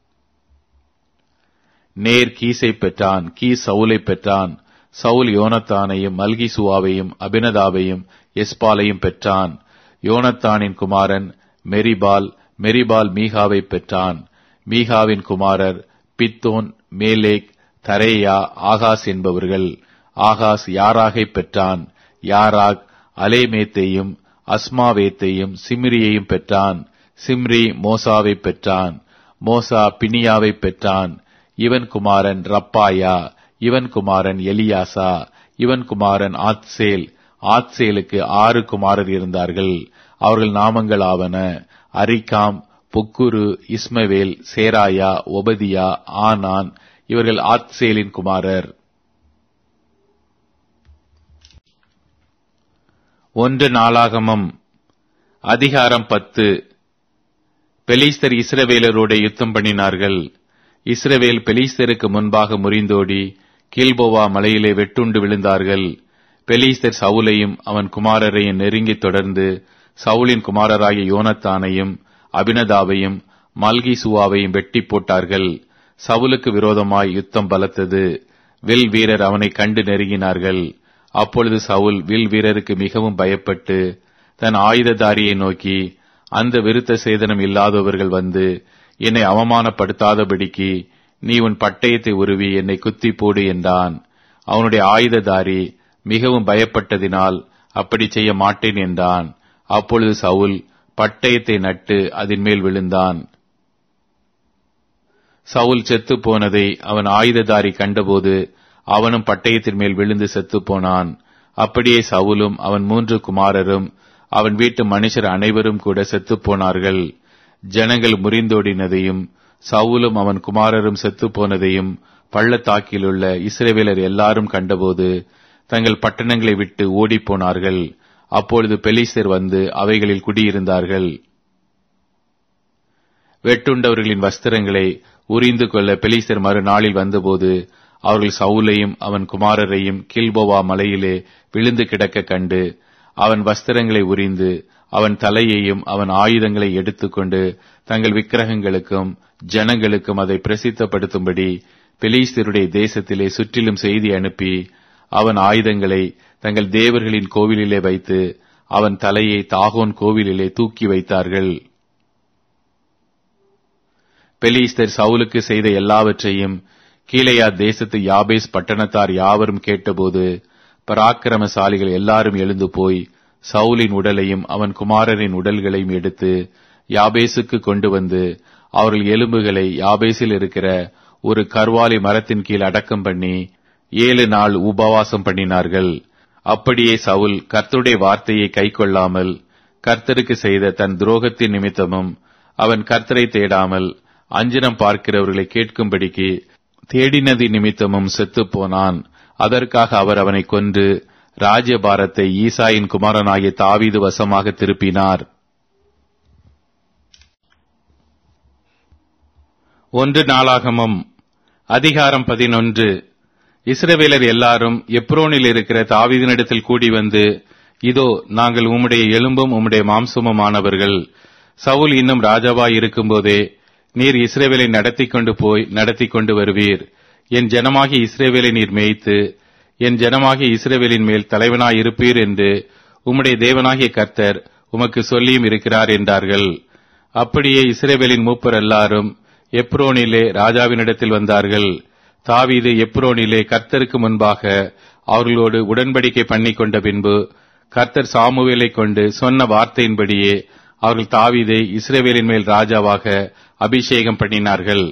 நேர் கீசை பெற்றான் கீஸ் சவுலை பெற்றான் சவுல் யோனத்தானையும் மல்கிசுவாவையும் அபினதாவையும் எஸ்பாலையும் பெற்றான் யோனத்தானின் குமாரன் மெரிபால் மெரிபால் மீகாவை பெற்றான் மீகாவின் குமாரர் பித்தோன் மேலேக் தரேயா ஆகாஸ் என்பவர்கள் ஆகாஸ் யாராகை பெற்றான் யாராக் அலேமேத்தையும் அஸ்மாவேத்தையும் சிம்ரியையும் பெற்றான் சிம்ரி மோசாவை பெற்றான் மோசா பினியாவை பெற்றான் இவன் குமாரன் ரப்பாயா இவன் குமாரன் எலியாசா இவன் குமாரன் ஆத்சேல் ஆத்சேலுக்கு ஆறு குமாரர் இருந்தார்கள் அவர்கள் நாமங்கள் ஆவன அரிகாம் புக்குரு இஸ்மவேல் சேராயா ஒபதியா ஆனான் இவர்கள் ஆத்சேலின் குமாரர் ஒன்று நாளாகமம் அதிகாரம் பத்து பெலிஸ்தர் இஸ்ரவேலரோட யுத்தம் பண்ணினார்கள் இஸ்ரவேல் பெலிஸ்தருக்கு முன்பாக முறிந்தோடி கீல்போவா மலையிலே வெட்டுண்டு விழுந்தார்கள் பெலிஸ்தர் சவுலையும் அவன் குமாரரையும் நெருங்கி தொடர்ந்து சவுலின் குமாரராகிய யோனத்தானையும் அபினதாவையும் மல்கிசுவாவையும் வெட்டி போட்டார்கள் சவுலுக்கு விரோதமாய் யுத்தம் பலத்தது வில் வீரர் அவனை கண்டு நெருங்கினார்கள் அப்பொழுது சவுல் வில் வீரருக்கு மிகவும் பயப்பட்டு தன் ஆயுததாரியை நோக்கி அந்த விருத்த சேதனம் இல்லாதவர்கள் வந்து என்னை அவமானப்படுத்தாதபடிக்கு நீ உன் பட்டயத்தை உருவி என்னை குத்தி போடு என்றான் அவனுடைய ஆயுததாரி மிகவும் பயப்பட்டதினால் அப்படி செய்ய மாட்டேன் என்றான் அப்பொழுது சவுல் பட்டயத்தை நட்டு அதன் மேல் விழுந்தான் சவுல் செத்து போனதை அவன் ஆயுததாரி கண்டபோது அவனும் பட்டயத்தின் மேல் விழுந்து செத்து போனான் அப்படியே சவுலும் அவன் மூன்று குமாரரும் அவன் வீட்டு மனுஷர் அனைவரும் கூட செத்து போனார்கள் ஜனங்கள் முறிந்தோடினதையும் சவுலும் அவன் குமாரரும் செத்து போனதையும் பள்ளத்தாக்கிலுள்ள இஸ்ரேவேலர் எல்லாரும் கண்டபோது தங்கள் பட்டணங்களை விட்டு ஓடிப்போனார்கள் அப்பொழுது பெலிஸ்தர் வந்து அவைகளில் குடியிருந்தார்கள் வெட்டுண்டவர்களின் வஸ்திரங்களை உரிந்து கொள்ள பெலிஸ்தர் மறுநாளில் வந்தபோது அவர்கள் சவுலையும் அவன் குமாரரையும் கில்போவா மலையிலே விழுந்து கிடக்க கண்டு அவன் வஸ்திரங்களை உரிந்து அவன் தலையையும் அவன் ஆயுதங்களை எடுத்துக்கொண்டு தங்கள் விக்கிரகங்களுக்கும் ஜனங்களுக்கும் அதை பிரசித்தப்படுத்தும்படி பெலிஸ்தருடைய தேசத்திலே சுற்றிலும் செய்தி அனுப்பி அவன் ஆயுதங்களை தங்கள் தேவர்களின் கோவிலிலே வைத்து அவன் தலையை தாகோன் கோவிலிலே தூக்கி வைத்தார்கள் பெலிஸ்தர் சவுலுக்கு செய்த எல்லாவற்றையும் கீழையா தேசத்து யாபேஸ் பட்டணத்தார் யாவரும் கேட்டபோது பராக்கிரமசாலிகள் எல்லாரும் எழுந்து போய் சவுலின் உடலையும் அவன் குமாரரின் உடல்களையும் எடுத்து யாபேசுக்கு கொண்டு வந்து அவர்கள் எலும்புகளை யாபேசில் இருக்கிற ஒரு கர்வாலி மரத்தின் கீழ் அடக்கம் பண்ணி ஏழு நாள் உபவாசம் பண்ணினார்கள் அப்படியே சவுல் கர்த்தருடைய வார்த்தையை கைக்கொள்ளாமல் கர்த்தருக்கு செய்த தன் துரோகத்தின் நிமித்தமும் அவன் கர்த்தரை தேடாமல் அஞ்சனம் பார்க்கிறவர்களை கேட்கும்படிக்கு தேடினதி நிமித்தமும் செத்துப் போனான் அதற்காக அவர் அவனை கொன்று ராஜ்யபாரத்தை ஈசாயின் குமாரனாகிய தாவீது வசமாக திருப்பினார் ஒன்று நாளாகமம் அதிகாரம் பதினொன்று இஸ்ரவேலர் எல்லாரும் எப்ரோனில் இருக்கிற தாவீதினிடத்தில் கூடி வந்து இதோ நாங்கள் உம்முடைய எலும்பும் உம்முடைய மாம்சமுமானவர்கள் சவுல் இன்னும் ராஜாவாய் இருக்கும்போதே நீர் இஸ்ரேவேலை நடத்தி கொண்டு போய் நடத்தி கொண்டு வருவீர் என் ஜனமாகி இஸ்ரேவேலை நீர் மேய்த்து என் ஜனமாகிய இஸ்ரேவேலின் மேல் தலைவனாய் இருப்பீர் என்று உம்முடைய தேவனாகிய கர்த்தர் உமக்கு சொல்லியும் இருக்கிறார் என்றார்கள் அப்படியே இஸ்ரேவேலின் மூப்பர் எல்லாரும் எப்ரோனிலே ராஜாவினிடத்தில் வந்தார்கள் தாவீது எப்ரோனிலே கர்த்தருக்கு முன்பாக அவர்களோடு உடன்படிக்கை பண்ணி கொண்ட பின்பு கர்த்தர் சாமுவேலை கொண்டு சொன்ன வார்த்தையின்படியே அவர்கள் தாவீதை இஸ்ரேவேலின் மேல் ராஜாவாக அபிஷேகம் பண்ணினார்கள்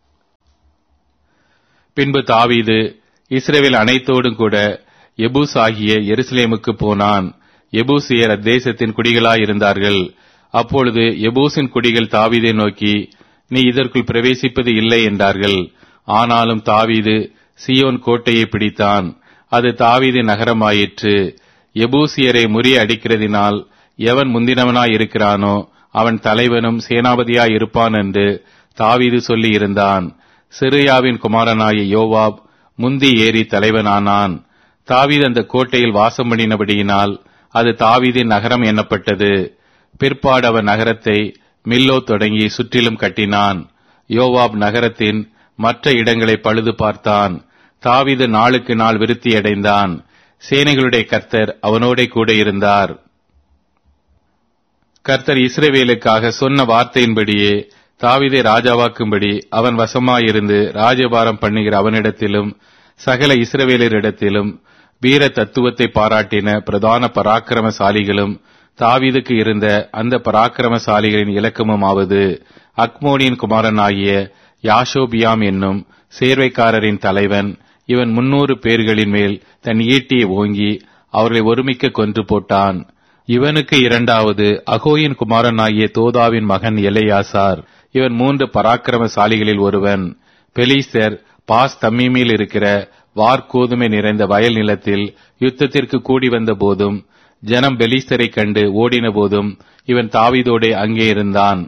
பின்பு தாவீது இஸ்ரேவேல் அனைத்தோடும் கூட எபூஸ் ஆகிய எருசலேமுக்கு போனான் எபூசியர் அத்தேசத்தின் குடிகளாயிருந்தார்கள் அப்பொழுது எபூசின் குடிகள் தாவீதை நோக்கி நீ இதற்குள் பிரவேசிப்பது இல்லை என்றார்கள் ஆனாலும் தாவீது சியோன் கோட்டையை பிடித்தான் அது தாவீது நகரமாயிற்று எபூசியரை முறிய அடிக்கிறதினால் எவன் முந்தினவனாய் இருக்கிறானோ அவன் தலைவனும் சேனாபதியாய் இருப்பான் என்று தாவீது சொல்லி இருந்தான் சிறியாவின் குமாரனாய யோவாப் முந்தி ஏறி தலைவனானான் தாவீது அந்த கோட்டையில் வாசம் பண்ணினபடியினால் அது தாவீதின் நகரம் எண்ணப்பட்டது பிற்பாடு அவன் நகரத்தை மில்லோ தொடங்கி சுற்றிலும் கட்டினான் யோவாப் நகரத்தின் மற்ற இடங்களை பழுது பார்த்தான் தாவீது நாளுக்கு நாள் விருத்தியடைந்தான் சேனைகளுடைய கர்த்தர் அவனோட கூட இருந்தார் கர்த்தர் இஸ்ரவேலுக்காக சொன்ன வார்த்தையின்படியே தாவீதை ராஜாவாக்கும்படி அவன் வசமாயிருந்து ராஜபாரம் பண்ணுகிற அவனிடத்திலும் சகல இஸ்ரவேலரிடத்திலும் வீர தத்துவத்தை பாராட்டின பிரதான பராக்கிரமசாலிகளும் தாவீதுக்கு இருந்த அந்த பராக்கிரமசாலிகளின் இலக்கமுமாவது அக்மோனியின் குமாரனாகிய யாஷோபியாம் என்னும் சேர்வைக்காரரின் தலைவன் இவன் முன்னூறு பேர்களின் மேல் தன் ஈட்டியை ஓங்கி அவர்களை ஒருமிக்க கொன்று போட்டான் இவனுக்கு இரண்டாவது அகோயின் குமாரனாகிய தோதாவின் மகன் எலையாசார் இவன் மூன்று பராக்கிரமசாலிகளில் ஒருவன் பெலிஸ்தர் பாஸ் தம்மீமில் இருக்கிற வார்கோதுமை நிறைந்த வயல் நிலத்தில் யுத்தத்திற்கு கூடி வந்த போதும் ஜனம் பெலிஸ்தரை கண்டு ஓடின போதும் இவன் தாவிதோடே அங்கே இருந்தான்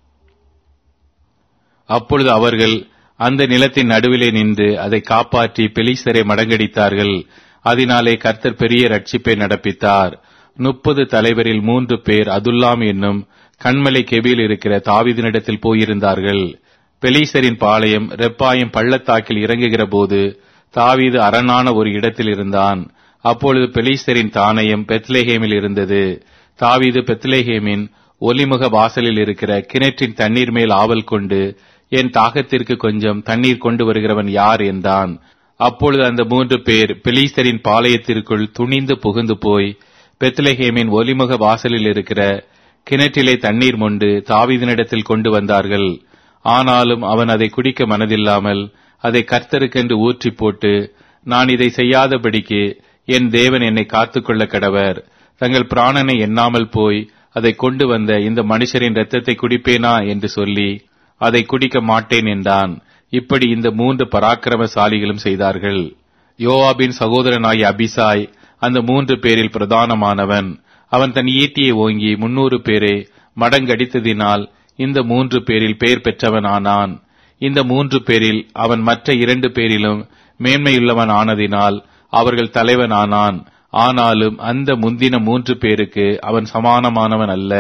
அப்பொழுது அவர்கள் அந்த நிலத்தின் நடுவிலே நின்று அதை காப்பாற்றி பெலிஸ்தரை மடங்கடித்தார்கள் அதனாலே கர்த்தர் பெரிய ரட்சிப்பை நடப்பித்தார் முப்பது தலைவரில் மூன்று பேர் அதுல்லாம் என்னும் கண்மலை கெபியில் இருக்கிற தாவிதனிடத்தில் போயிருந்தார்கள் பெலீசரின் பாளையம் ரெப்பாயம் பள்ளத்தாக்கில் இறங்குகிற போது தாவீது அரணான ஒரு இடத்தில் இருந்தான் அப்பொழுது பெலீஸ்தரின் தானயம் பெத்லேஹேமில் இருந்தது தாவீது பெத்லேஹேமின் ஒலிமுக வாசலில் இருக்கிற கிணற்றின் தண்ணீர் மேல் ஆவல் கொண்டு என் தாகத்திற்கு கொஞ்சம் தண்ணீர் கொண்டு வருகிறவன் யார் என்றான் அப்பொழுது அந்த மூன்று பேர் பெலீஸ்தரின் பாளையத்திற்குள் துணிந்து புகுந்து போய் பெத்லஹேமின் ஒலிமுக வாசலில் இருக்கிற கிணற்றிலே தண்ணீர் மொண்டு தாவீதினிடத்தில் கொண்டு வந்தார்கள் ஆனாலும் அவன் அதை குடிக்க மனதில்லாமல் அதை கர்த்தருக்கென்று ஊற்றி போட்டு நான் இதை செய்யாதபடிக்கு என் தேவன் என்னை காத்துக்கொள்ள கடவர் தங்கள் பிராணனை எண்ணாமல் போய் அதை கொண்டு வந்த இந்த மனுஷரின் இரத்தத்தை குடிப்பேனா என்று சொல்லி அதை குடிக்க மாட்டேன் என்றான் இப்படி இந்த மூன்று பராக்கிரமசாலிகளும் செய்தார்கள் யோவாபின் சகோதரனாகிய அபிசாய் அந்த மூன்று பேரில் பிரதானமானவன் அவன் தன் ஈட்டியை ஓங்கி முன்னூறு பேரை மடங்கடித்ததினால் இந்த மூன்று பேரில் பெயர் பெற்றவன் ஆனான் இந்த மூன்று பேரில் அவன் மற்ற இரண்டு பேரிலும் மேன்மையுள்ளவன் ஆனதினால் அவர்கள் தலைவன் ஆனான் ஆனாலும் அந்த முந்தின மூன்று பேருக்கு அவன் சமானமானவன் அல்ல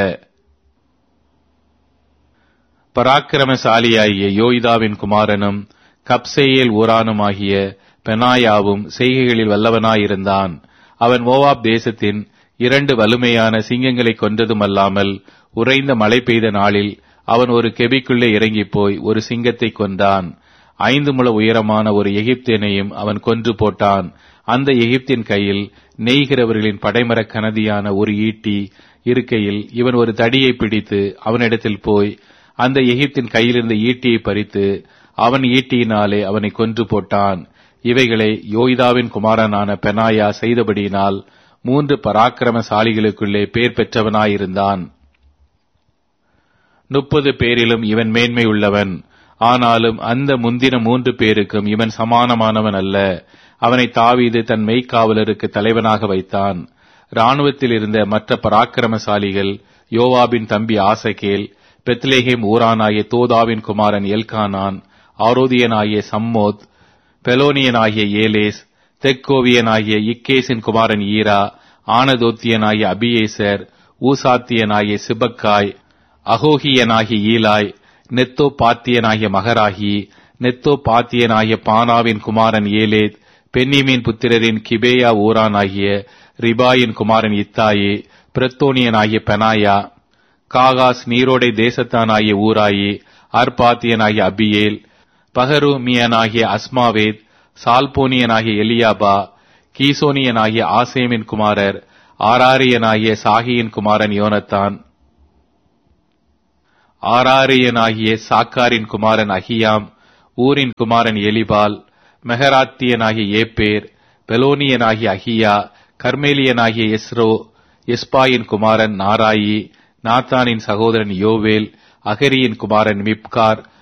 பராக்கிரமசாலியாகிய யோய்தாவின் குமாரனும் கப்சேயேல் ஊரானுமாகிய பெனாயாவும் செய்கைகளில் வல்லவனாயிருந்தான் அவன் மோவாப் தேசத்தின் இரண்டு வலுமையான சிங்கங்களை கொன்றதுமல்லாமல் உறைந்த மழை பெய்த நாளில் அவன் ஒரு கெபிக்குள்ளே இறங்கிப் போய் ஒரு சிங்கத்தை கொன்றான் ஐந்து முழ உயரமான ஒரு எகிப்தியனையும் அவன் கொன்று போட்டான் அந்த எகிப்தின் கையில் நெய்கிறவர்களின் படைமரக் கனதியான ஒரு ஈட்டி இருக்கையில் இவன் ஒரு தடியை பிடித்து அவனிடத்தில் போய் அந்த எகிப்தின் கையிலிருந்த ஈட்டியை பறித்து அவன் ஈட்டியினாலே அவனை கொன்று போட்டான் இவைகளை யோய்தாவின் குமாரனான பெனாயா செய்தபடியினால் மூன்று பராக்கிரமசாலிகளுக்குள்ளே பேர் பெற்றவனாயிருந்தான் முப்பது பேரிலும் இவன் மேன்மை உள்ளவன் ஆனாலும் அந்த முந்தின மூன்று பேருக்கும் இவன் சமானமானவன் அல்ல அவனை தாவீது தன் மெய்க்காவலருக்கு தலைவனாக வைத்தான் இராணுவத்தில் இருந்த மற்ற பராக்கிரமசாலிகள் யோவாபின் தம்பி ஆசகேல் பெத்லேஹேம் ஊரானாகிய தோதாவின் குமாரன் எல்கானான் ஆரோதியனாகிய சம்மோத் பெலோனியனாகிய ஏலேஸ் தெக்கோவியனாகிய இக்கேசின் குமாரன் ஈரா ஆனதோத்தியனாகிய அபியேசர் ஊசாத்தியனாகிய சிபக்காய் அகோகியனாகிய ஈலாய் நெத்தோ பாத்தியனாகிய மகராகி நெத்தோ பாத்தியனாகிய பானாவின் குமாரன் ஏலேத் பென்னிமீன் புத்திரரின் கிபேயா ஊரானாகிய ரிபாயின் குமாரன் இத்தாயி பிரத்தோனியனாகிய பெனாயா காகாஸ் நீரோடை தேசத்தானாகிய ஊராயி அர்பாத்தியனாகிய அபியேல் பகரூமியனாகிய அஸ்மாவேத் சால்போனியனாகிய எலியாபா கீசோனியனாகிய ஆசேமின் குமாரர் ஆராரியனாகிய சாகியின் குமாரன் யோனத்தான் ஆராரியனாகிய சாக்காரின் குமாரன் அகியாம் ஊரின் குமாரன் எலிபால் மெகராத்தியனாகிய ஏப்பேர் பெலோனியனாகிய அகியா கர்மேலியனாகிய எஸ்ரோ எஸ்பாயின் குமாரன் நாராயி நாத்தானின் சகோதரன் யோவேல் அகரியின் குமாரன் மிப்கார்